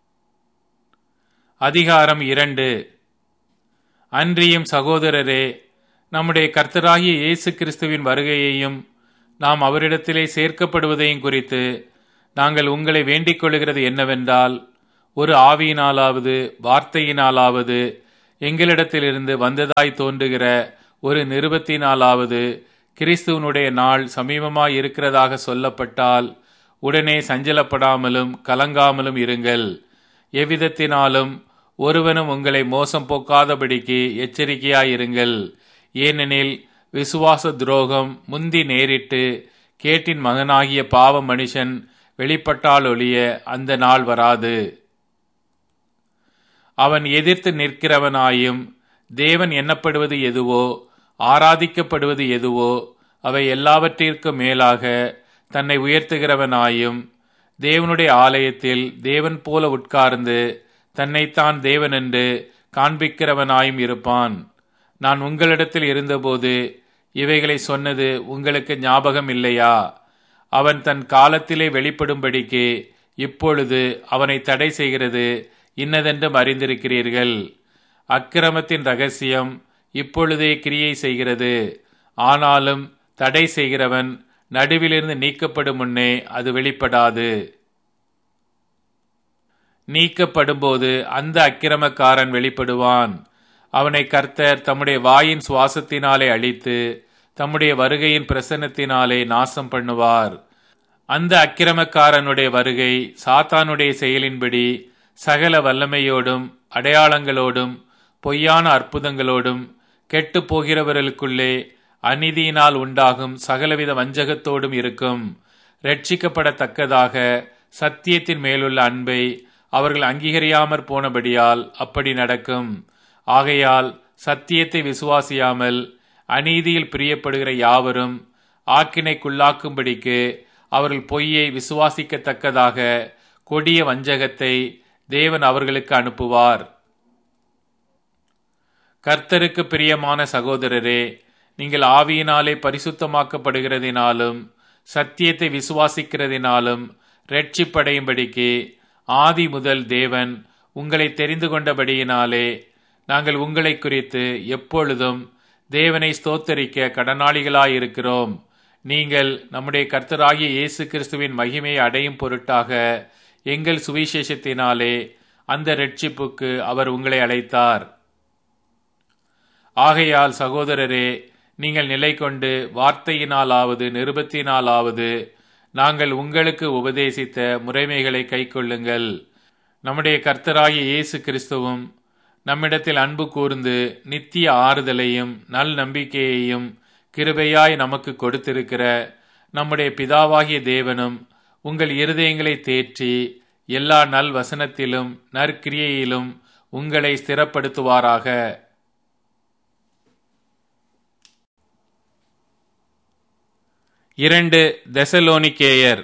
அதிகாரம் இரண்டு அன்றியும் சகோதரரே நம்முடைய கர்த்தராகிய இயேசு கிறிஸ்துவின் வருகையையும் நாம் அவரிடத்திலே சேர்க்கப்படுவதையும் குறித்து நாங்கள் உங்களை வேண்டிக் கொள்கிறது என்னவென்றால் ஒரு ஆவியினாலாவது வார்த்தையினாலாவது எங்களிடத்திலிருந்து வந்ததாய் தோன்றுகிற ஒரு நிருபத்தினாலாவது கிறிஸ்துவனுடைய நாள் சமீபமாய் இருக்கிறதாக சொல்லப்பட்டால் உடனே சஞ்சலப்படாமலும் கலங்காமலும் இருங்கள் எவ்விதத்தினாலும் ஒருவனும் உங்களை மோசம் போக்காதபடிக்கு எச்சரிக்கையாயிருங்கள் ஏனெனில் விசுவாச துரோகம் முந்தி நேரிட்டு கேட்டின் மகனாகிய பாவ மனுஷன் வெளிப்பட்டாலொழிய அந்த நாள் வராது அவன் எதிர்த்து நிற்கிறவனாயும் தேவன் எண்ணப்படுவது எதுவோ ஆராதிக்கப்படுவது எதுவோ அவை எல்லாவற்றிற்கும் மேலாக தன்னை உயர்த்துகிறவனாயும் தேவனுடைய ஆலயத்தில் தேவன் போல உட்கார்ந்து தன்னைத்தான் தேவன் என்று காண்பிக்கிறவனாயும் இருப்பான் நான் உங்களிடத்தில் இருந்தபோது இவைகளை சொன்னது உங்களுக்கு ஞாபகம் இல்லையா அவன் தன் காலத்திலே வெளிப்படும்படிக்கு இப்பொழுது அவனை தடை செய்கிறது இன்னதென்றும் அறிந்திருக்கிறீர்கள் அக்கிரமத்தின் ரகசியம் இப்பொழுதே கிரியை செய்கிறது ஆனாலும் தடை செய்கிறவன் நடுவிலிருந்து நீக்கப்படும் முன்னே அது வெளிப்படாது நீக்கப்படும்போது அந்த அக்கிரமக்காரன் வெளிப்படுவான் அவனை கர்த்தர் தம்முடைய வாயின் சுவாசத்தினாலே அழித்து தம்முடைய வருகையின் பிரசன்னத்தினாலே நாசம் பண்ணுவார் அந்த அக்கிரமக்காரனுடைய வருகை சாத்தானுடைய செயலின்படி சகல வல்லமையோடும் அடையாளங்களோடும் பொய்யான அற்புதங்களோடும் கெட்டு போகிறவர்களுக்குள்ளே அநீதியினால் உண்டாகும் சகலவித வஞ்சகத்தோடும் இருக்கும் ரட்சிக்கப்படத்தக்கதாக சத்தியத்தின் மேலுள்ள அன்பை அவர்கள் அங்கீகரியாமற் போனபடியால் அப்படி நடக்கும் ஆகையால் சத்தியத்தை விசுவாசியாமல் அநீதியில் பிரியப்படுகிற யாவரும் ஆக்கினைக்குள்ளாக்கும்படிக்கு அவர்கள் பொய்யை விசுவாசிக்கத்தக்கதாக கொடிய வஞ்சகத்தை தேவன் அவர்களுக்கு அனுப்புவார் கர்த்தருக்கு பிரியமான சகோதரரே நீங்கள் ஆவியினாலே பரிசுத்தமாக்கப்படுகிறதினாலும் சத்தியத்தை விசுவாசிக்கிறதினாலும் ரட்சிப்படையும்படிக்கு ஆதி முதல் தேவன் உங்களை தெரிந்து கொண்டபடியினாலே நாங்கள் உங்களை குறித்து எப்பொழுதும் தேவனை ஸ்தோத்தரிக்க கடனாளிகளாயிருக்கிறோம் நீங்கள் நம்முடைய கர்த்தராகிய இயேசு கிறிஸ்துவின் மகிமையை அடையும் பொருட்டாக எங்கள் சுவிசேஷத்தினாலே அந்த ரட்சிப்புக்கு அவர் உங்களை அழைத்தார் ஆகையால் சகோதரரே நீங்கள் நிலை கொண்டு வார்த்தையினாலாவது நிருபத்தினாலாவது நாங்கள் உங்களுக்கு உபதேசித்த முறைமைகளை கைக்கொள்ளுங்கள் நம்முடைய கர்த்தராகிய இயேசு கிறிஸ்துவும் நம்மிடத்தில் அன்பு கூர்ந்து நித்திய ஆறுதலையும் நல் நம்பிக்கையையும் கிருபையாய் நமக்கு கொடுத்திருக்கிற நம்முடைய பிதாவாகிய தேவனும் உங்கள் இருதயங்களை தேற்றி எல்லா நல் வசனத்திலும் நற்கிரியையிலும் உங்களை ஸ்திரப்படுத்துவாராக இரண்டு தெசலோனிக்கேயர்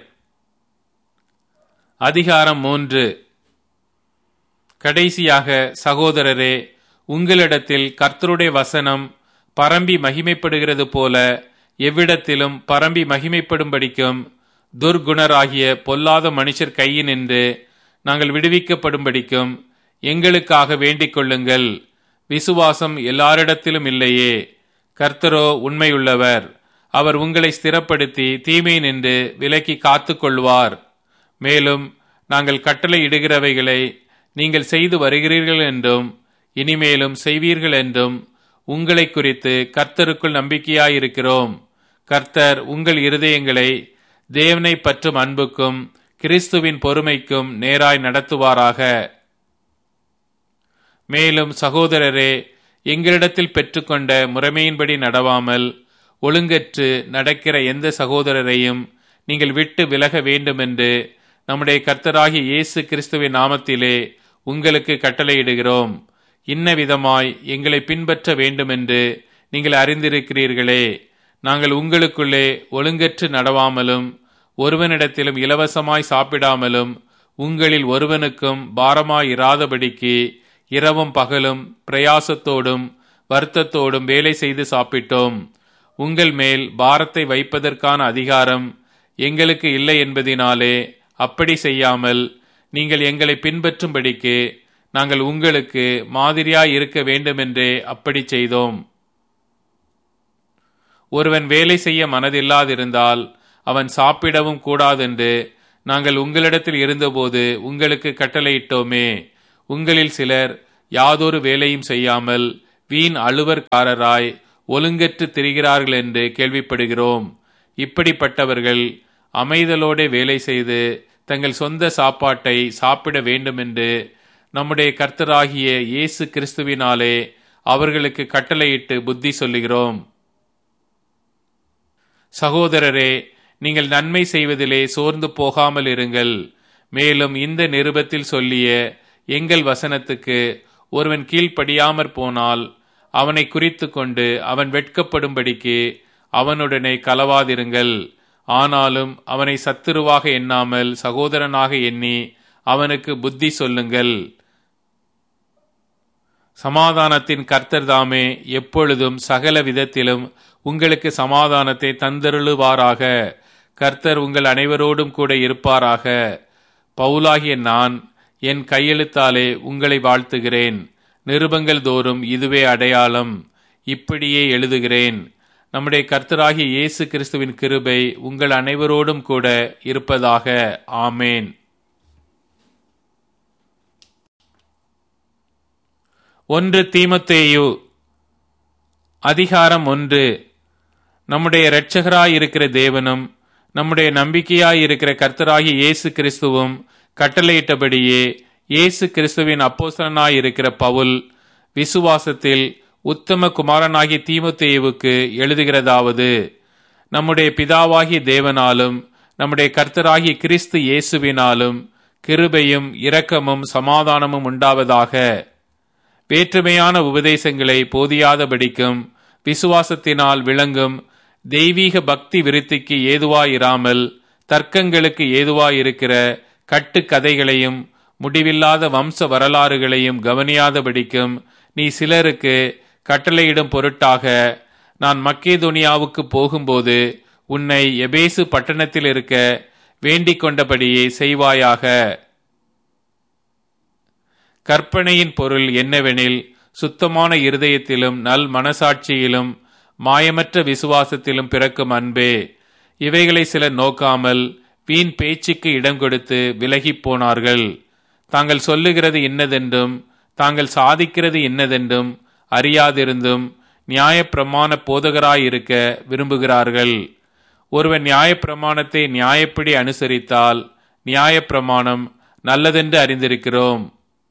அதிகாரம் மூன்று கடைசியாக சகோதரரே உங்களிடத்தில் கர்த்தருடைய வசனம் பரம்பி மகிமைப்படுகிறது போல எவ்விடத்திலும் பரம்பி மகிமைப்படும்படிக்கும் துர்குணராகிய பொல்லாத மனுஷர் கையினின்று நாங்கள் விடுவிக்கப்படும்படிக்கும் எங்களுக்காக வேண்டிக் கொள்ளுங்கள் விசுவாசம் எல்லாரிடத்திலும் இல்லையே கர்த்தரோ உண்மையுள்ளவர் அவர் உங்களை ஸ்திரப்படுத்தி தீமை நின்று விலக்கி காத்து கொள்வார் மேலும் நாங்கள் கட்டளை இடுகிறவைகளை நீங்கள் செய்து வருகிறீர்கள் என்றும் இனிமேலும் செய்வீர்கள் என்றும் உங்களை குறித்து கர்த்தருக்குள் நம்பிக்கையாயிருக்கிறோம் கர்த்தர் உங்கள் இருதயங்களை தேவனை பற்றும் அன்புக்கும் கிறிஸ்துவின் பொறுமைக்கும் நேராய் நடத்துவாராக மேலும் சகோதரரே எங்களிடத்தில் பெற்றுக்கொண்ட முறைமையின்படி நடவாமல் ஒழுங்கற்று நடக்கிற எந்த சகோதரரையும் நீங்கள் விட்டு விலக வேண்டுமென்று நம்முடைய கர்த்தராகிய இயேசு கிறிஸ்துவின் நாமத்திலே உங்களுக்கு கட்டளையிடுகிறோம் இன்ன விதமாய் எங்களை பின்பற்ற வேண்டுமென்று நீங்கள் அறிந்திருக்கிறீர்களே நாங்கள் உங்களுக்குள்ளே ஒழுங்கற்று நடவாமலும் ஒருவனிடத்திலும் இலவசமாய் சாப்பிடாமலும் உங்களில் ஒருவனுக்கும் பாரமாயிராதபடிக்கு இரவும் பகலும் பிரயாசத்தோடும் வருத்தத்தோடும் வேலை செய்து சாப்பிட்டோம் உங்கள் மேல் பாரத்தை வைப்பதற்கான அதிகாரம் எங்களுக்கு இல்லை என்பதினாலே அப்படி செய்யாமல் நீங்கள் எங்களை பின்பற்றும்படிக்கு நாங்கள் உங்களுக்கு மாதிரியாய் இருக்க வேண்டுமென்றே அப்படி செய்தோம் ஒருவன் வேலை செய்ய மனதில்லாதிருந்தால் அவன் சாப்பிடவும் கூடாதென்று நாங்கள் உங்களிடத்தில் இருந்தபோது உங்களுக்கு கட்டளையிட்டோமே உங்களில் சிலர் யாதொரு வேலையும் செய்யாமல் வீண் அலுவற்காரராய் ஒழுங்கற்று திரிகிறார்கள் என்று கேள்விப்படுகிறோம் இப்படிப்பட்டவர்கள் அமைதலோടെ வேலை செய்து தங்கள் சொந்த சாப்பாட்டை சாப்பிட வேண்டுமென்று நம்முடைய கர்த்தராகிய இயேசு கிறிஸ்துவினாலே அவர்களுக்கு கட்டளையிட்டு புத்தி சொல்லுகிறோம் சகோதரரே நீங்கள் நன்மை செய்வதிலே சோர்ந்து போகாமல் இருங்கள் மேலும் இந்த நிருபத்தில் சொல்லிய எங்கள் வசனத்துக்கு ஒருவன் கீழ்ப்படியாமற் போனால் அவனை குறித்து கொண்டு அவன் வெட்கப்படும்படிக்கு அவனுடனே கலவாதிருங்கள் ஆனாலும் அவனை சத்துருவாக எண்ணாமல் சகோதரனாக எண்ணி அவனுக்கு புத்தி சொல்லுங்கள் சமாதானத்தின் கர்த்தர் தாமே எப்பொழுதும் சகல விதத்திலும் உங்களுக்கு சமாதானத்தை தந்தருளுவாராக கர்த்தர் உங்கள் அனைவரோடும் கூட இருப்பாராக பவுலாகிய நான் என் கையெழுத்தாலே உங்களை வாழ்த்துகிறேன் நிருபங்கள் தோறும் இதுவே அடையாளம் இப்படியே எழுதுகிறேன் நம்முடைய கர்த்தராகிய இயேசு கிறிஸ்துவின் கிருபை உங்கள் அனைவரோடும் கூட இருப்பதாக ஆமேன் ஒன்று தீமத்தேயு அதிகாரம் ஒன்று நம்முடைய இரட்சகராயிருக்கிற தேவனும் நம்முடைய நம்பிக்கையாயிருக்கிற கர்த்தராகிய இயேசு கிறிஸ்துவும் கட்டளையிட்டபடியே இயேசு கிறிஸ்துவின் அப்போசனாயிருக்கிற பவுல் விசுவாசத்தில் உத்தம குமாரனாகிய தீமத்தேயுவுக்கு எழுதுகிறதாவது நம்முடைய பிதாவாகிய தேவனாலும் நம்முடைய கர்த்தராகிய கிறிஸ்து இயேசுவினாலும் கிருபையும் இரக்கமும் சமாதானமும் உண்டாவதாக வேற்றுமையான உபதேசங்களை போதியாதபடிக்கும் விசுவாசத்தினால் விளங்கும் தெய்வீக பக்தி விருத்திக்கு ஏதுவாயிராமல் தர்க்கங்களுக்கு ஏதுவாயிருக்கிற கட்டுக்கதைகளையும் முடிவில்லாத வம்ச வரலாறுகளையும் கவனியாதபடிக்கும் நீ சிலருக்கு கட்டளையிடும் பொருட்டாக நான் மக்கேதோனியாவுக்கு போகும்போது உன்னை எபேசு பட்டணத்தில் இருக்க வேண்டிக் கொண்டபடியே செய்வாயாக கற்பனையின் பொருள் என்னவெனில் சுத்தமான இருதயத்திலும் நல் மனசாட்சியிலும் மாயமற்ற விசுவாசத்திலும் பிறக்கும் அன்பே இவைகளை சிலர் நோக்காமல் வீண் பேச்சுக்கு இடம் கொடுத்து விலகிப் போனார்கள் தாங்கள் சொல்லுகிறது இன்னதென்றும் தாங்கள் சாதிக்கிறது இன்னதென்றும் அறியாதிருந்தும் நியாயப்பிரமாண போதகராயிருக்க விரும்புகிறார்கள் ஒருவன் நியாயப்பிரமாணத்தை நியாயப்படி அனுசரித்தால் நியாயப்பிரமாணம் நல்லதென்று அறிந்திருக்கிறோம்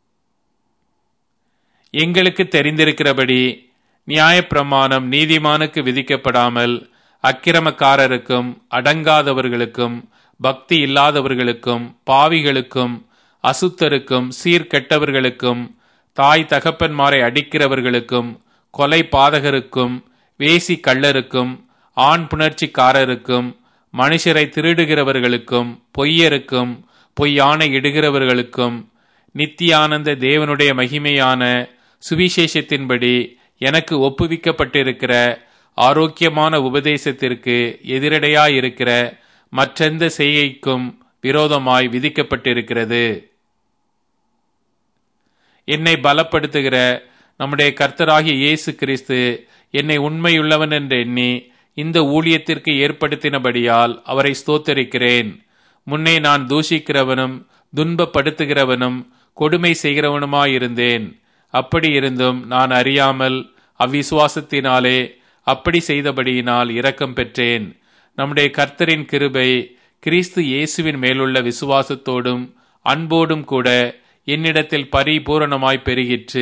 எங்களுக்கு தெரிந்திருக்கிறபடி நியாயப்பிரமாணம் நீதிமானுக்கு விதிக்கப்படாமல் அக்கிரமக்காரருக்கும் அடங்காதவர்களுக்கும் பக்தி இல்லாதவர்களுக்கும் பாவிகளுக்கும் அசுத்தருக்கும் சீர்கெட்டவர்களுக்கும் தாய் தகப்பன்மாரை அடிக்கிறவர்களுக்கும் கொலை பாதகருக்கும் வேசி கள்ளருக்கும் ஆண் புணர்ச்சிக்காரருக்கும் மனுஷரை திருடுகிறவர்களுக்கும் பொய்யருக்கும் பொய்யான இடுகிறவர்களுக்கும் நித்தியானந்த தேவனுடைய மகிமையான சுவிசேஷத்தின்படி எனக்கு ஒப்புவிக்கப்பட்டிருக்கிற ஆரோக்கியமான உபதேசத்திற்கு எதிரடையாயிருக்கிற மற்றெந்த செய்கைக்கும் விரோதமாய் விதிக்கப்பட்டிருக்கிறது என்னை பலப்படுத்துகிற நம்முடைய கர்த்தராகிய இயேசு கிறிஸ்து என்னை உண்மையுள்ளவன் என்று எண்ணி இந்த ஊழியத்திற்கு ஏற்படுத்தினபடியால் அவரை ஸ்தோத்தரிக்கிறேன் முன்னே நான் தூஷிக்கிறவனும் துன்பப்படுத்துகிறவனும் கொடுமை செய்கிறவனுமாயிருந்தேன் அப்படி இருந்தும் நான் அறியாமல் அவ்விசுவாசத்தினாலே அப்படி செய்தபடியினால் இரக்கம் பெற்றேன் நம்முடைய கர்த்தரின் கிருபை கிறிஸ்து இயேசுவின் மேலுள்ள விசுவாசத்தோடும் அன்போடும் கூட என்னிடத்தில் பரிபூரணமாய் பெருகிற்று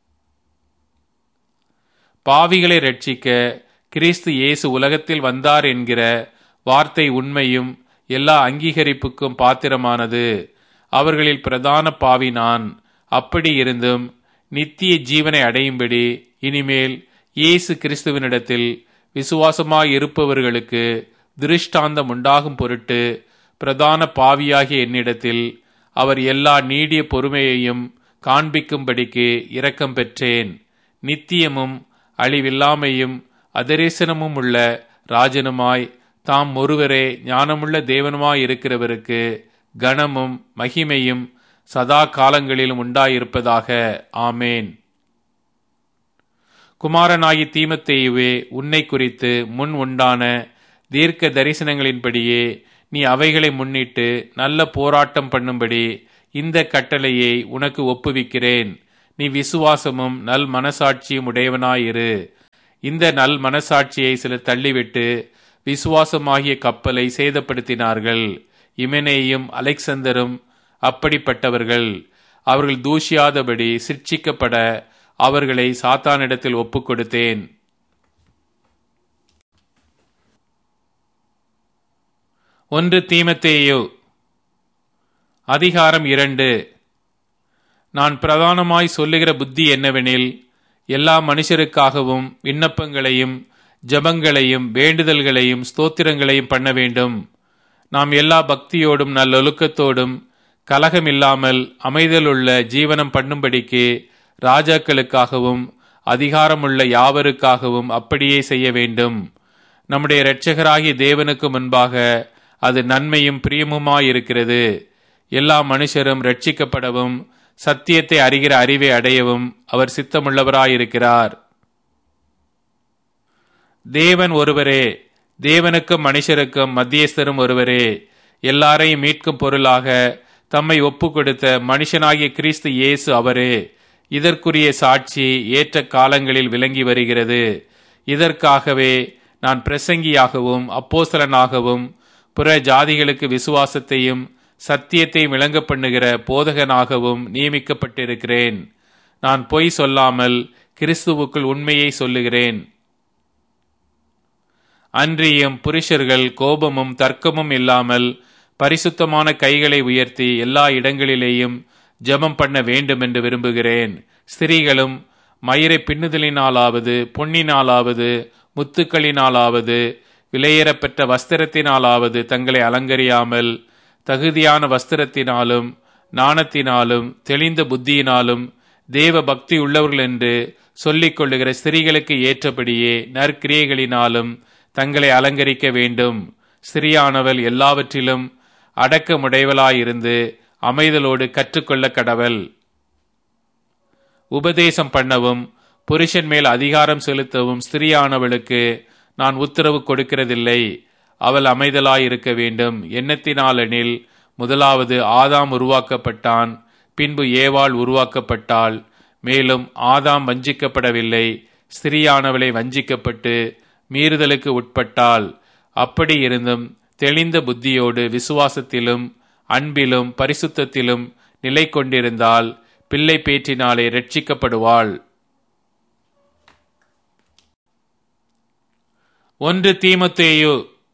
பாவிகளை ரட்சிக்க கிறிஸ்து இயேசு உலகத்தில் வந்தார் என்கிற வார்த்தை உண்மையும் எல்லா அங்கீகரிப்புக்கும் பாத்திரமானது அவர்களில் பிரதான பாவி நான் அப்படி இருந்தும் நித்திய ஜீவனை அடையும்படி இனிமேல் இயேசு கிறிஸ்துவனிடத்தில் விசுவாசமாயிருப்பவர்களுக்கு திருஷ்டாந்தம் உண்டாகும் பொருட்டு பிரதான பாவியாகிய என்னிடத்தில் அவர் எல்லா நீடிய பொறுமையையும் காண்பிக்கும்படிக்கு இரக்கம் பெற்றேன் நித்தியமும் அழிவில்லாமையும் அதரேசனமும் உள்ள ராஜனுமாய் தாம் ஒருவரே ஞானமுள்ள தேவனுமாய் இருக்கிறவருக்கு கனமும் மகிமையும் சதா காலங்களிலும் உண்டாயிருப்பதாக ஆமேன் குமாரனாகி தீமத்தேயுவே உன்னை குறித்து முன் உண்டான தீர்க்க தரிசனங்களின்படியே நீ அவைகளை முன்னிட்டு நல்ல போராட்டம் பண்ணும்படி இந்த கட்டளையை உனக்கு ஒப்புவிக்கிறேன் நீ விசுவாசமும் நல் மனசாட்சியும் உடையவனாயிரு இந்த நல் மனசாட்சியை சிலர் தள்ளிவிட்டு விசுவாசமாகிய கப்பலை சேதப்படுத்தினார்கள் இமெனேயும் அலெக்சந்தரும் அப்படிப்பட்டவர்கள் அவர்கள் தூஷியாதபடி சிர்ச்சிக்கப்பட அவர்களை சாத்தானிடத்தில் ஒப்புக் கொடுத்தேன் ஒன்று தீமத்தேயோ அதிகாரம் இரண்டு நான் பிரதானமாய் சொல்லுகிற புத்தி என்னவெனில் எல்லா மனுஷருக்காகவும் விண்ணப்பங்களையும் ஜபங்களையும் வேண்டுதல்களையும் ஸ்தோத்திரங்களையும் பண்ண வேண்டும் நாம் எல்லா பக்தியோடும் நல்லொழுக்கத்தோடும் கலகமில்லாமல் அமைதலுள்ள ஜீவனம் பண்ணும்படிக்கு ராஜாக்களுக்காகவும் அதிகாரமுள்ள யாவருக்காகவும் அப்படியே செய்ய வேண்டும் நம்முடைய இரட்சகராகிய தேவனுக்கு முன்பாக அது நன்மையும் பிரியமுமாயிருக்கிறது எல்லா மனுஷரும் ரட்சிக்கப்படவும் சத்தியத்தை அறிகிற அறிவை அடையவும் அவர் சித்தமுள்ளவராயிருக்கிறார் தேவன் ஒருவரே தேவனுக்கும் மனுஷருக்கும் மத்தியஸ்தரும் ஒருவரே எல்லாரையும் மீட்கும் பொருளாக தம்மை ஒப்பு கொடுத்த மனுஷனாகிய கிறிஸ்து இயேசு அவரே இதற்குரிய சாட்சி ஏற்ற காலங்களில் விளங்கி வருகிறது இதற்காகவே நான் பிரசங்கியாகவும் அப்போசலனாகவும் புற ஜாதிகளுக்கு விசுவாசத்தையும் சத்தியத்தை விளங்க பண்ணுகிற போதகனாகவும் நியமிக்கப்பட்டிருக்கிறேன் நான் பொய் சொல்லாமல் கிறிஸ்துவுக்குள் உண்மையை சொல்லுகிறேன் அன்றியும் புருஷர்கள் கோபமும் தர்க்கமும் இல்லாமல் பரிசுத்தமான கைகளை உயர்த்தி எல்லா இடங்களிலேயும் ஜெபம் பண்ண வேண்டும் என்று விரும்புகிறேன் ஸ்திரீகளும் மயிரை பின்னுதலினாலாவது பொன்னினாலாவது முத்துக்களினாலாவது விலையேறப்பெற்ற வஸ்திரத்தினாலாவது தங்களை அலங்கரியாமல் தகுதியான வஸ்திரத்தினாலும் நாணத்தினாலும் தெளிந்த புத்தியினாலும் தேவ பக்தி உள்ளவர்கள் என்று சொல்லிக் கொள்ளுகிற ஸ்திரீகளுக்கு ஏற்றபடியே நற்கிரியைகளினாலும் தங்களை அலங்கரிக்க வேண்டும் ஸ்திரியானவள் எல்லாவற்றிலும் அடக்கமுடையவளாயிருந்து அமைதலோடு கற்றுக்கொள்ள கடவள் உபதேசம் பண்ணவும் புருஷன் மேல் அதிகாரம் செலுத்தவும் ஸ்திரியானவளுக்கு நான் உத்தரவு கொடுக்கிறதில்லை அவள் அமைதலாய் இருக்க வேண்டும் எண்ணத்தினாலெனில் முதலாவது ஆதாம் உருவாக்கப்பட்டான் பின்பு ஏவாள் உருவாக்கப்பட்டாள் மேலும் ஆதாம் வஞ்சிக்கப்படவில்லை ஸ்திரியானவளை வஞ்சிக்கப்பட்டு மீறுதலுக்கு உட்பட்டாள் அப்படி இருந்தும் தெளிந்த புத்தியோடு விசுவாசத்திலும் அன்பிலும் பரிசுத்தத்திலும் நிலை கொண்டிருந்தால் பிள்ளை பேற்றினாலே ரட்சிக்கப்படுவாள் ஒன்று தீமத்தேயு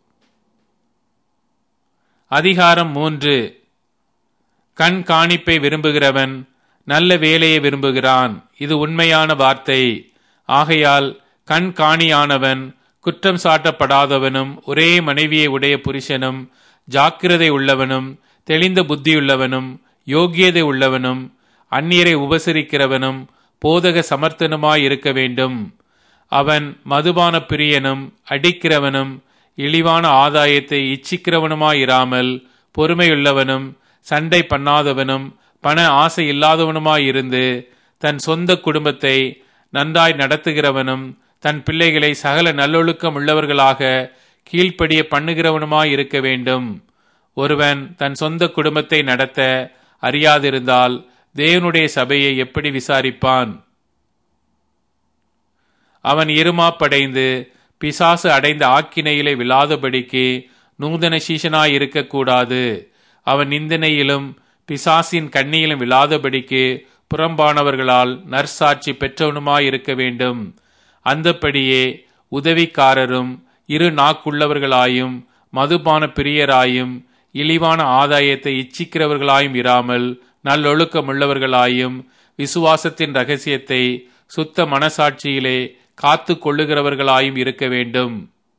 அதிகாரம் மூன்று கண் காணிப்பை விரும்புகிறவன் நல்ல வேலையை விரும்புகிறான் இது உண்மையான வார்த்தை ஆகையால் கண் காணியானவன் குற்றம் சாட்டப்படாதவனும் ஒரே மனைவியை உடைய புருஷனும் ஜாக்கிரதை உள்ளவனும் தெளிந்த புத்தியுள்ளவனும் யோக்கியதை உள்ளவனும் அந்நியரை உபசரிக்கிறவனும் போதக சமர்த்தனுமாய் இருக்க வேண்டும் அவன் மதுபான பிரியனும் அடிக்கிறவனும் இழிவான ஆதாயத்தை இச்சிக்கிறவனுமாயிராமல் பொறுமையுள்ளவனும் சண்டை பண்ணாதவனும் பண ஆசை இல்லாதவனுமாயிருந்து தன் சொந்த குடும்பத்தை நன்றாய் நடத்துகிறவனும் தன் பிள்ளைகளை சகல நல்லொழுக்கம் உள்ளவர்களாக கீழ்ப்படிய பண்ணுகிறவனுமாய் இருக்க வேண்டும் ஒருவன் தன் சொந்த குடும்பத்தை நடத்த அறியாதிருந்தால் தேவனுடைய சபையை எப்படி விசாரிப்பான் அவன் இருமாப்படைந்து பிசாசு அடைந்த ஆக்கினையிலே விழாதபடிக்கு நூதன சீசனாய் இருக்கக்கூடாது அவன் நிந்தனையிலும் பிசாசின் கண்ணியிலும் விழாதபடிக்கு புறம்பானவர்களால் நற்சாட்சி பெற்றவனுமாய் இருக்க வேண்டும் அந்தப்படியே உதவிக்காரரும் இரு நாக்குள்ளவர்களாயும் மதுபான பிரியராயும் இழிவான ஆதாயத்தை இச்சிக்கிறவர்களாயும் இராமல் நல்லொழுக்கமுள்ளவர்களாயும் விசுவாசத்தின் ரகசியத்தை சுத்த மனசாட்சியிலே காத்து கொள்ளுகிறவர்களாயும் இருக்க வேண்டும்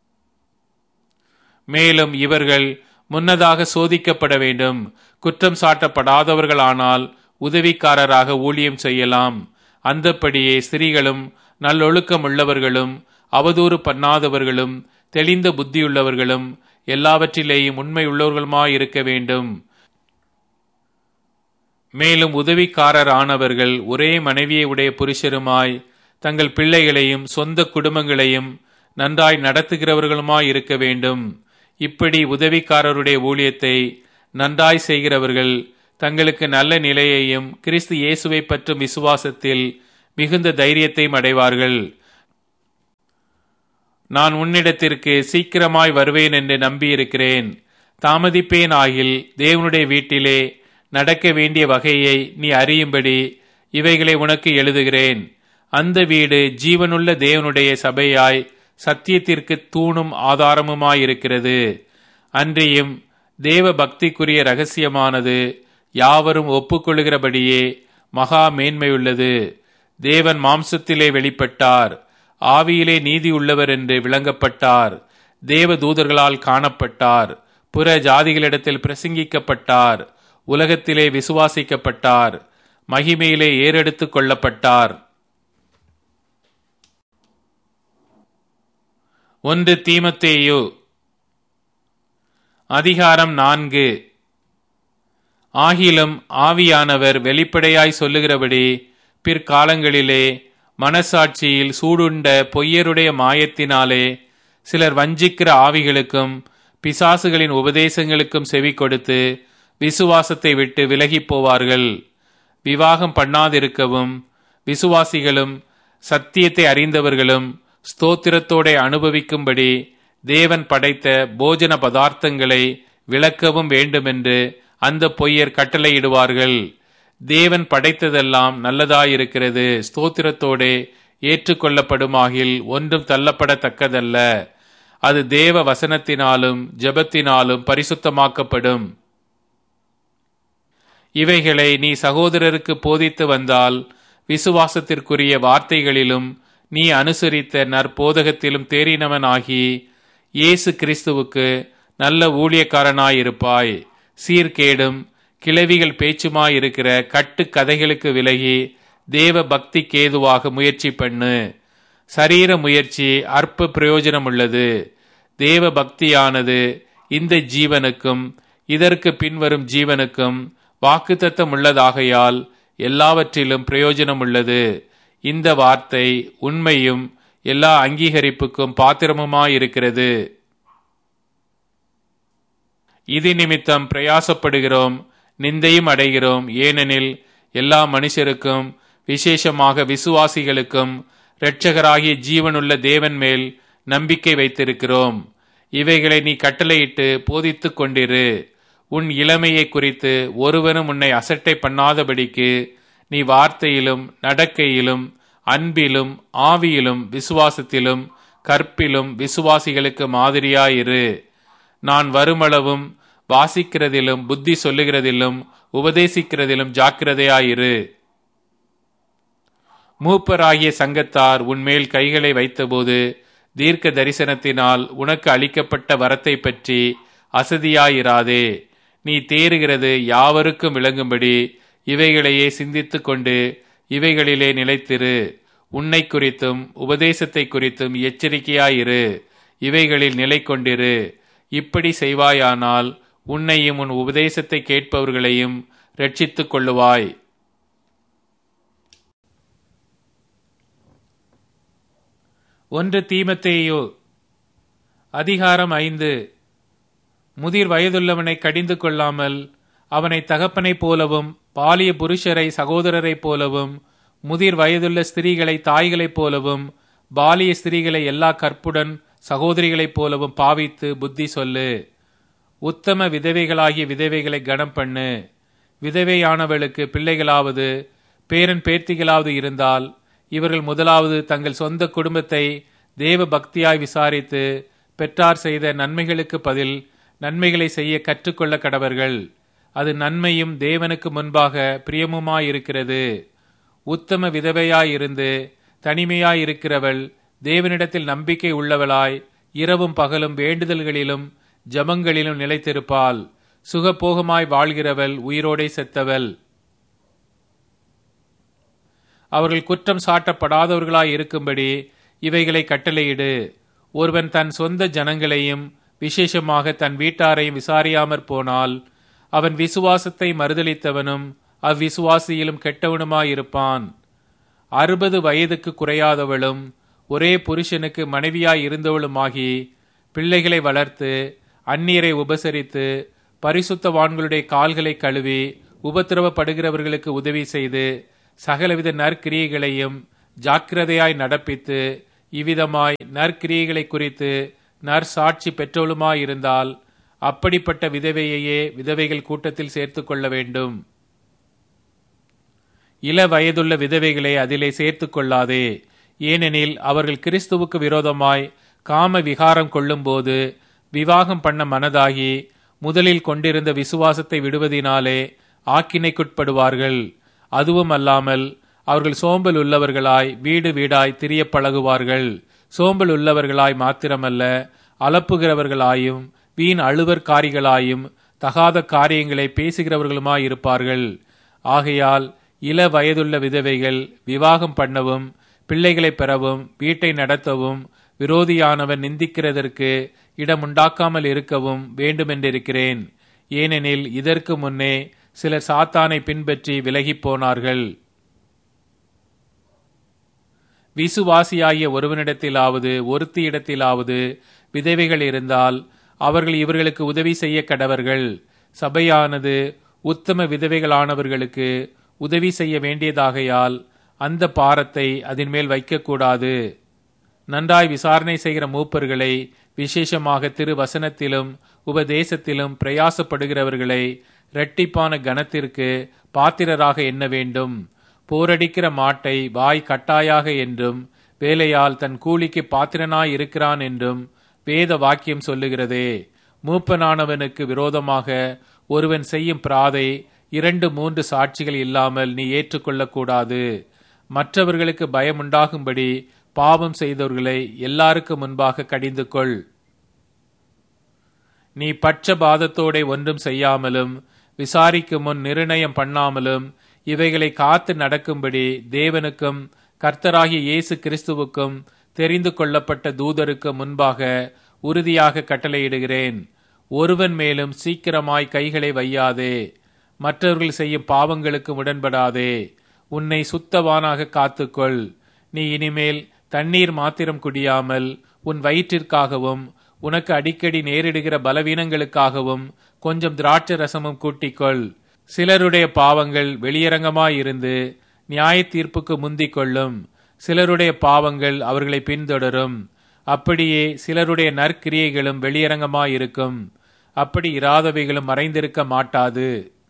மேலும் இவர்கள் முன்னதாக சோதிக்கப்பட வேண்டும் குற்றம் சாட்டப்படாதவர்களானால் உதவிக்காரராக ஊழியம் செய்யலாம் அந்தப்படியே ஸ்திரீகளும் நல்லொழுக்கம் உள்ளவர்களும் அவதூறு பண்ணாதவர்களும் தெளிந்த புத்தியுள்ளவர்களும் எல்லாவற்றிலேயும் உண்மை உள்ளவர்களுமாய் இருக்க வேண்டும் மேலும் உதவிக்காரர் ஆனவர்கள் ஒரே மனைவியை உடைய புருஷருமாய் தங்கள் பிள்ளைகளையும் சொந்த குடும்பங்களையும் நன்றாய் நடத்துகிறவர்களுமாய் இருக்க வேண்டும் இப்படி உதவிக்காரருடைய ஊழியத்தை நன்றாய் செய்கிறவர்கள் தங்களுக்கு நல்ல நிலையையும் கிறிஸ்து இயேசுவை பற்றும் விசுவாசத்தில் மிகுந்த தைரியத்தையும் அடைவார்கள் நான் உன்னிடத்திற்கு சீக்கிரமாய் வருவேன் என்று நம்பியிருக்கிறேன் தாமதிப்பேன் ஆகில் தேவனுடைய வீட்டிலே நடக்க வேண்டிய வகையை நீ அறியும்படி இவைகளை உனக்கு எழுதுகிறேன் அந்த வீடு ஜீவனுள்ள தேவனுடைய சபையாய் சத்தியத்திற்கு தூணும் ஆதாரமுமாயிருக்கிறது அன்றியும் தேவ பக்திக்குரிய ரகசியமானது யாவரும் ஒப்புக்கொள்கிறபடியே மகா மேன்மையுள்ளது தேவன் மாம்சத்திலே வெளிப்பட்டார் ஆவியிலே நீதி உள்ளவர் என்று விளங்கப்பட்டார் தேவ தூதர்களால் காணப்பட்டார் புற ஜாதிகளிடத்தில் பிரசங்கிக்கப்பட்டார் உலகத்திலே விசுவாசிக்கப்பட்டார் மகிமையிலே ஏறெடுத்துக் கொள்ளப்பட்டார் ஒன்று தீமத்தேயு அதிகாரம் நான்கு ஆகிலும் ஆவியானவர் வெளிப்படையாய் சொல்லுகிறபடி பிற்காலங்களிலே மனசாட்சியில் சூடுண்ட பொய்யருடைய மாயத்தினாலே சிலர் வஞ்சிக்கிற ஆவிகளுக்கும் பிசாசுகளின் உபதேசங்களுக்கும் செவி கொடுத்து விசுவாசத்தை விட்டு விலகிப் போவார்கள் விவாகம் பண்ணாதிருக்கவும் விசுவாசிகளும் சத்தியத்தை அறிந்தவர்களும் ஸ்தோத்திரத்தோட அனுபவிக்கும்படி தேவன் படைத்த போஜன பதார்த்தங்களை விளக்கவும் வேண்டுமென்று அந்த பொய்யர் கட்டளையிடுவார்கள் தேவன் படைத்ததெல்லாம் நல்லதாயிருக்கிறது ஸ்தோத்திரத்தோடே ஏற்றுக்கொள்ளப்படுமாகில் ஒன்றும் தள்ளப்படத்தக்கதல்ல அது தேவ வசனத்தினாலும் ஜபத்தினாலும் பரிசுத்தமாக்கப்படும் இவைகளை நீ சகோதரருக்கு போதித்து வந்தால் விசுவாசத்திற்குரிய வார்த்தைகளிலும் நீ அனுசரித்த நற்போதகத்திலும் தேறினவனாகி இயேசு கிறிஸ்துவுக்கு நல்ல ஊழியக்காரனாயிருப்பாய் சீர்கேடும் கிளவிகள் பேச்சுமாயிருக்கிற கட்டு கதைகளுக்கு விலகி தேவ பக்திக்கு ஏதுவாக முயற்சி பண்ணு சரீர முயற்சி அற்ப பிரயோஜனம் உள்ளது தேவ பக்தியானது இந்த ஜீவனுக்கும் இதற்கு பின்வரும் ஜீவனுக்கும் வாக்குத்தத்தம் உள்ளதாகையால் எல்லாவற்றிலும் பிரயோஜனம் உள்ளது இந்த வார்த்தை உண்மையும் எல்லா அங்கீகரிப்புக்கும் பாத்திரமுமாயிருக்கிறது இது நிமித்தம் பிரயாசப்படுகிறோம் நிந்தையும் அடைகிறோம் ஏனெனில் எல்லா மனுஷருக்கும் விசேஷமாக விசுவாசிகளுக்கும் இரட்சகராகிய ஜீவனுள்ள தேவன் மேல் நம்பிக்கை வைத்திருக்கிறோம் இவைகளை நீ கட்டளையிட்டு போதித்துக் கொண்டிரு உன் இளமையை குறித்து ஒருவனும் உன்னை அசட்டை பண்ணாதபடிக்கு நீ வார்த்தையிலும் நடக்கையிலும் அன்பிலும் ஆவியிலும் விசுவாசத்திலும் கற்பிலும் விசுவாசிகளுக்கு மாதிரியாயிரு நான் வருமளவும் வாசிக்கிறதிலும் புத்தி சொல்லுகிறதிலும் உபதேசிக்கிறதிலும் ஜாக்கிரதையாயிரு மூப்பராகிய சங்கத்தார் உன்மேல் கைகளை வைத்தபோது தீர்க்க தரிசனத்தினால் உனக்கு அளிக்கப்பட்ட வரத்தை பற்றி அசதியாயிராதே நீ தேறுகிறது யாவருக்கும் விளங்கும்படி இவைகளையே சிந்தித்துக் கொண்டு இவைகளிலே நிலைத்திரு உன்னை குறித்தும் உபதேசத்தை குறித்தும் எச்சரிக்கையாயிரு இவைகளில் நிலை கொண்டிரு இப்படி செய்வாயானால் உன்னையும் உன் உபதேசத்தை கேட்பவர்களையும் ரட்சித்துக் கொள்ளுவாய் ஒன்று தீமத்தேயோ அதிகாரம் ஐந்து முதிர் வயதுள்ளவனை கடிந்து கொள்ளாமல் அவனை தகப்பனைப் போலவும் பாலிய புருஷரை சகோதரரைப் போலவும் முதிர் வயதுள்ள ஸ்திரீகளை தாய்களைப் போலவும் பாலிய ஸ்திரீகளை எல்லா கற்புடன் சகோதரிகளைப் போலவும் பாவித்து புத்தி சொல்லு உத்தம விதவைகளாகிய விதவைகளை கனம் பண்ணு விதவையானவளுக்கு பிள்ளைகளாவது பேரன் பேர்த்திகளாவது இருந்தால் இவர்கள் முதலாவது தங்கள் சொந்த குடும்பத்தை தேவ பக்தியாய் விசாரித்து பெற்றார் செய்த நன்மைகளுக்கு பதில் நன்மைகளை செய்ய கற்றுக்கொள்ள கடவர்கள் அது நன்மையும் தேவனுக்கு முன்பாக பிரியமுமாயிருக்கிறது உத்தம விதவையாயிருந்து தனிமையாயிருக்கிறவள் தேவனிடத்தில் நம்பிக்கை உள்ளவளாய் இரவும் பகலும் வேண்டுதல்களிலும் ஜபங்களிலும் நிலைத்திருப்பாள் சுகபோகமாய் வாழ்கிறவள் உயிரோடே செத்தவள் அவர்கள் குற்றம் சாட்டப்படாதவர்களாய் இருக்கும்படி இவைகளை கட்டளையிடு ஒருவன் தன் சொந்த ஜனங்களையும் விசேஷமாக தன் வீட்டாரையும் விசாரியாமற் போனால் அவன் விசுவாசத்தை மறுதளித்தவனும் அவ்விசுவாசியிலும் கெட்டவனுமாயிருப்பான் அறுபது வயதுக்கு குறையாதவளும் ஒரே புருஷனுக்கு மனைவியாய் இருந்தவளுமாகி பிள்ளைகளை வளர்த்து அந்நீரை உபசரித்து பரிசுத்தவான்களுடைய கால்களை கழுவி உபத்திரவப்படுகிறவர்களுக்கு உதவி செய்து சகலவித நற்கிரியைகளையும் ஜாக்கிரதையாய் நடப்பித்து இவ்விதமாய் நற்கிரியைகளை குறித்து நற்சாட்சி பெற்றோளுமாயிருந்தால் அப்படிப்பட்ட விதவையையே விதவைகள் கூட்டத்தில் சேர்த்து கொள்ள வேண்டும் இள வயதுள்ள விதவைகளை அதிலே சேர்த்து கொள்ளாதே ஏனெனில் அவர்கள் கிறிஸ்துவுக்கு விரோதமாய் காம விகாரம் கொள்ளும்போது விவாகம் பண்ண மனதாகி முதலில் கொண்டிருந்த விசுவாசத்தை விடுவதினாலே ஆக்கினைக்குட்படுவார்கள் அதுவும் அல்லாமல் அவர்கள் சோம்பல் உள்ளவர்களாய் வீடு வீடாய் திரிய பழகுவார்கள் சோம்பல் உள்ளவர்களாய் மாத்திரமல்ல அலப்புகிறவர்களாயும் வீண் அழுவற்காரிகளாயும் தகாத காரியங்களை பேசுகிறவர்களுமாய் இருப்பார்கள் ஆகையால் இள வயதுள்ள விதவைகள் விவாகம் பண்ணவும் பிள்ளைகளை பெறவும் வீட்டை நடத்தவும் விரோதியானவன் நிந்திக்கிறதற்கு இடம் உண்டாக்காமல் இருக்கவும் வேண்டுமென்றிருக்கிறேன் ஏனெனில் இதற்கு முன்னே சிலர் சாத்தானை பின்பற்றி விலகிப் போனார்கள் விசுவாசியாகிய ஒருவனிடத்திலாவது ஒருத்தியிடத்திலாவது விதவைகள் இருந்தால் அவர்கள் இவர்களுக்கு உதவி செய்ய கடவர்கள் சபையானது உத்தம விதவைகளானவர்களுக்கு உதவி செய்ய வேண்டியதாகையால் அந்த பாரத்தை அதன் மேல் வைக்கக்கூடாது நன்றாய் விசாரணை செய்கிற மூப்பர்களை விசேஷமாக திரு வசனத்திலும் உபதேசத்திலும் பிரயாசப்படுகிறவர்களை இரட்டிப்பான கனத்திற்கு பாத்திரராக எண்ண வேண்டும் போரடிக்கிற மாட்டை வாய் கட்டாயாக என்றும் வேலையால் தன் கூலிக்கு பாத்திரனாய் இருக்கிறான் என்றும் வேத வாக்கியம் சொல்லுகிறதே மூப்பனானவனுக்கு விரோதமாக ஒருவன் செய்யும் பிராதை இரண்டு மூன்று சாட்சிகள் இல்லாமல் நீ ஏற்றுக்கொள்ளக்கூடாது மற்றவர்களுக்கு பயமுண்டாகும்படி பாவம் செய்தவர்களை எல்லாருக்கு முன்பாக கடிந்து கொள் நீ பட்சபாதத்தோட ஒன்றும் செய்யாமலும் விசாரிக்கும் முன் நிர்ணயம் பண்ணாமலும் இவைகளை காத்து நடக்கும்படி தேவனுக்கும் கர்த்தராகிய இயேசு கிறிஸ்துவுக்கும் தெரிந்து கொள்ளப்பட்ட தூதருக்கு முன்பாக உறுதியாக கட்டளையிடுகிறேன் ஒருவன் மேலும் சீக்கிரமாய் கைகளை வையாதே மற்றவர்கள் செய்யும் பாவங்களுக்கு உடன்படாதே உன்னை சுத்தவானாக காத்துக்கொள் நீ இனிமேல் தண்ணீர் மாத்திரம் குடியாமல் உன் வயிற்றிற்காகவும் உனக்கு அடிக்கடி நேரிடுகிற பலவீனங்களுக்காகவும் கொஞ்சம் திராட்சை ரசமும் கூட்டிக்கொள் சிலருடைய பாவங்கள் வெளியரங்கமாயிருந்து நியாய தீர்ப்புக்கு முந்திக் கொள்ளும் சிலருடைய பாவங்கள் அவர்களை பின்தொடரும் அப்படியே சிலருடைய நற்கிரியைகளும் வெளியரங்கமாயிருக்கும் அப்படி இராதவைகளும் மறைந்திருக்க மாட்டாது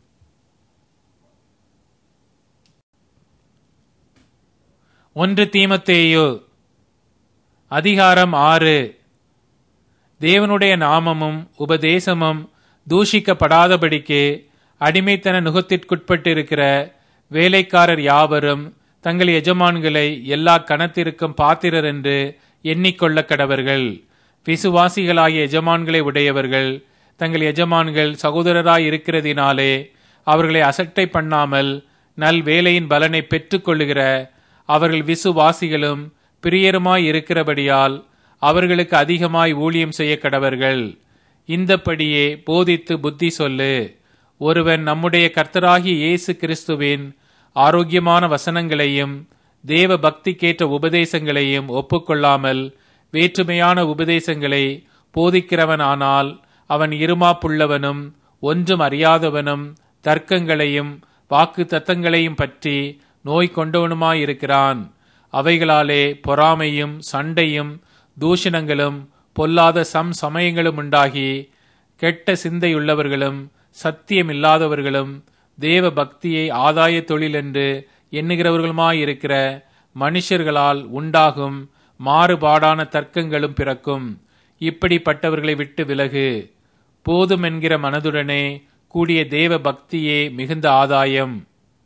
ஒன்று தீமத்தேயு அதிகாரம் ஆறு தேவனுடைய நாமமும் உபதேசமும் தூஷிக்கப்படாதபடிக்கு அடிமைத்தன நுகத்திற்குட்பட்டிருக்கிற வேலைக்காரர் யாவரும் தங்கள் எஜமான்களை எல்லா கணத்திற்கும் பாத்திரர் என்று எண்ணிக்கொள்ள கடவர்கள் விசுவாசிகளாகிய எஜமான்களை உடையவர்கள் தங்கள் எஜமான்கள் சகோதரராய் இருக்கிறதினாலே அவர்களை அசட்டை பண்ணாமல் நல் வேலையின் பலனை பெற்றுக்கொள்ளுகிற அவர்கள் விசுவாசிகளும் பிரியருமாய் இருக்கிறபடியால் அவர்களுக்கு அதிகமாய் ஊழியம் செய்ய கடவர்கள் இந்தப்படியே போதித்து புத்தி சொல்லு ஒருவன் நம்முடைய கர்த்தராகிய இயேசு கிறிஸ்துவின் ஆரோக்கியமான வசனங்களையும் தேவ பக்திக்கேற்ற உபதேசங்களையும் ஒப்புக்கொள்ளாமல் வேற்றுமையான உபதேசங்களை போதிக்கிறவனானால் அவன் இருமாப்புள்ளவனும் ஒன்றும் அறியாதவனும் தர்க்கங்களையும் வாக்கு தத்தங்களையும் பற்றி நோய் கொண்டவனுமாயிருக்கிறான் அவைகளாலே பொறாமையும் சண்டையும் தூஷணங்களும் பொல்லாத சம் சமயங்களும் உண்டாகி கெட்ட சிந்தையுள்ளவர்களும் சத்தியமில்லாதவர்களும் தேவ பக்தியை ஆதாய தொழில் என்று எண்ணுகிறவர்களுமாயிருக்கிற மனுஷர்களால் உண்டாகும் மாறுபாடான தர்க்கங்களும் பிறக்கும் இப்படிப்பட்டவர்களை விட்டு விலகு போதும் என்கிற மனதுடனே கூடிய தேவ பக்தியே மிகுந்த ஆதாயம்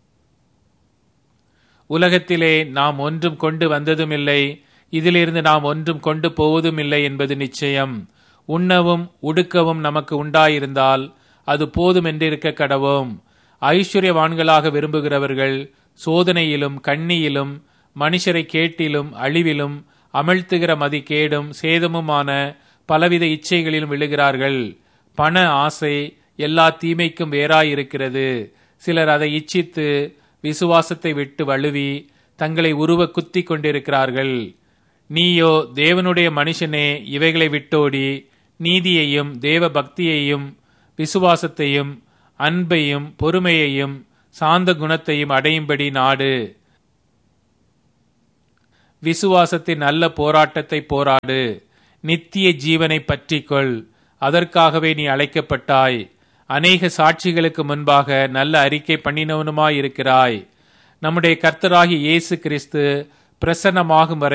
உலகத்திலே நாம் ஒன்றும் கொண்டு வந்ததுமில்லை இதிலிருந்து நாம் ஒன்றும் கொண்டு போவதும் இல்லை என்பது நிச்சயம் உண்ணவும் உடுக்கவும் நமக்கு உண்டாயிருந்தால் அது போதும் என்றிருக்க கடவோம் ஐஸ்வர்யவான்களாக விரும்புகிறவர்கள் சோதனையிலும் கண்ணியிலும் மனுஷரை கேட்டிலும் அழிவிலும் அமிழ்த்துகிற மதிக்கேடும் சேதமுமான பலவித இச்சைகளிலும் விழுகிறார்கள் பண ஆசை எல்லா தீமைக்கும் வேறாயிருக்கிறது சிலர் அதை இச்சித்து விசுவாசத்தை விட்டு வழுவி தங்களை உருவ குத்தி கொண்டிருக்கிறார்கள் நீயோ தேவனுடைய மனுஷனே இவைகளை விட்டோடி நீதியையும் தேவ பக்தியையும் விசுவாசத்தையும் அன்பையும் பொறுமையையும் சாந்த குணத்தையும் அடையும்படி நாடு விசுவாசத்தின் நல்ல போராட்டத்தை போராடு நித்திய ஜீவனை பற்றிக்கொள் அதற்காகவே நீ அழைக்கப்பட்டாய் அநேக சாட்சிகளுக்கு முன்பாக நல்ல அறிக்கை பண்ணினவனுமாயிருக்கிறாய் நம்முடைய கர்த்தராகி இயேசு கிறிஸ்து பிரசன்னமாகும் வரை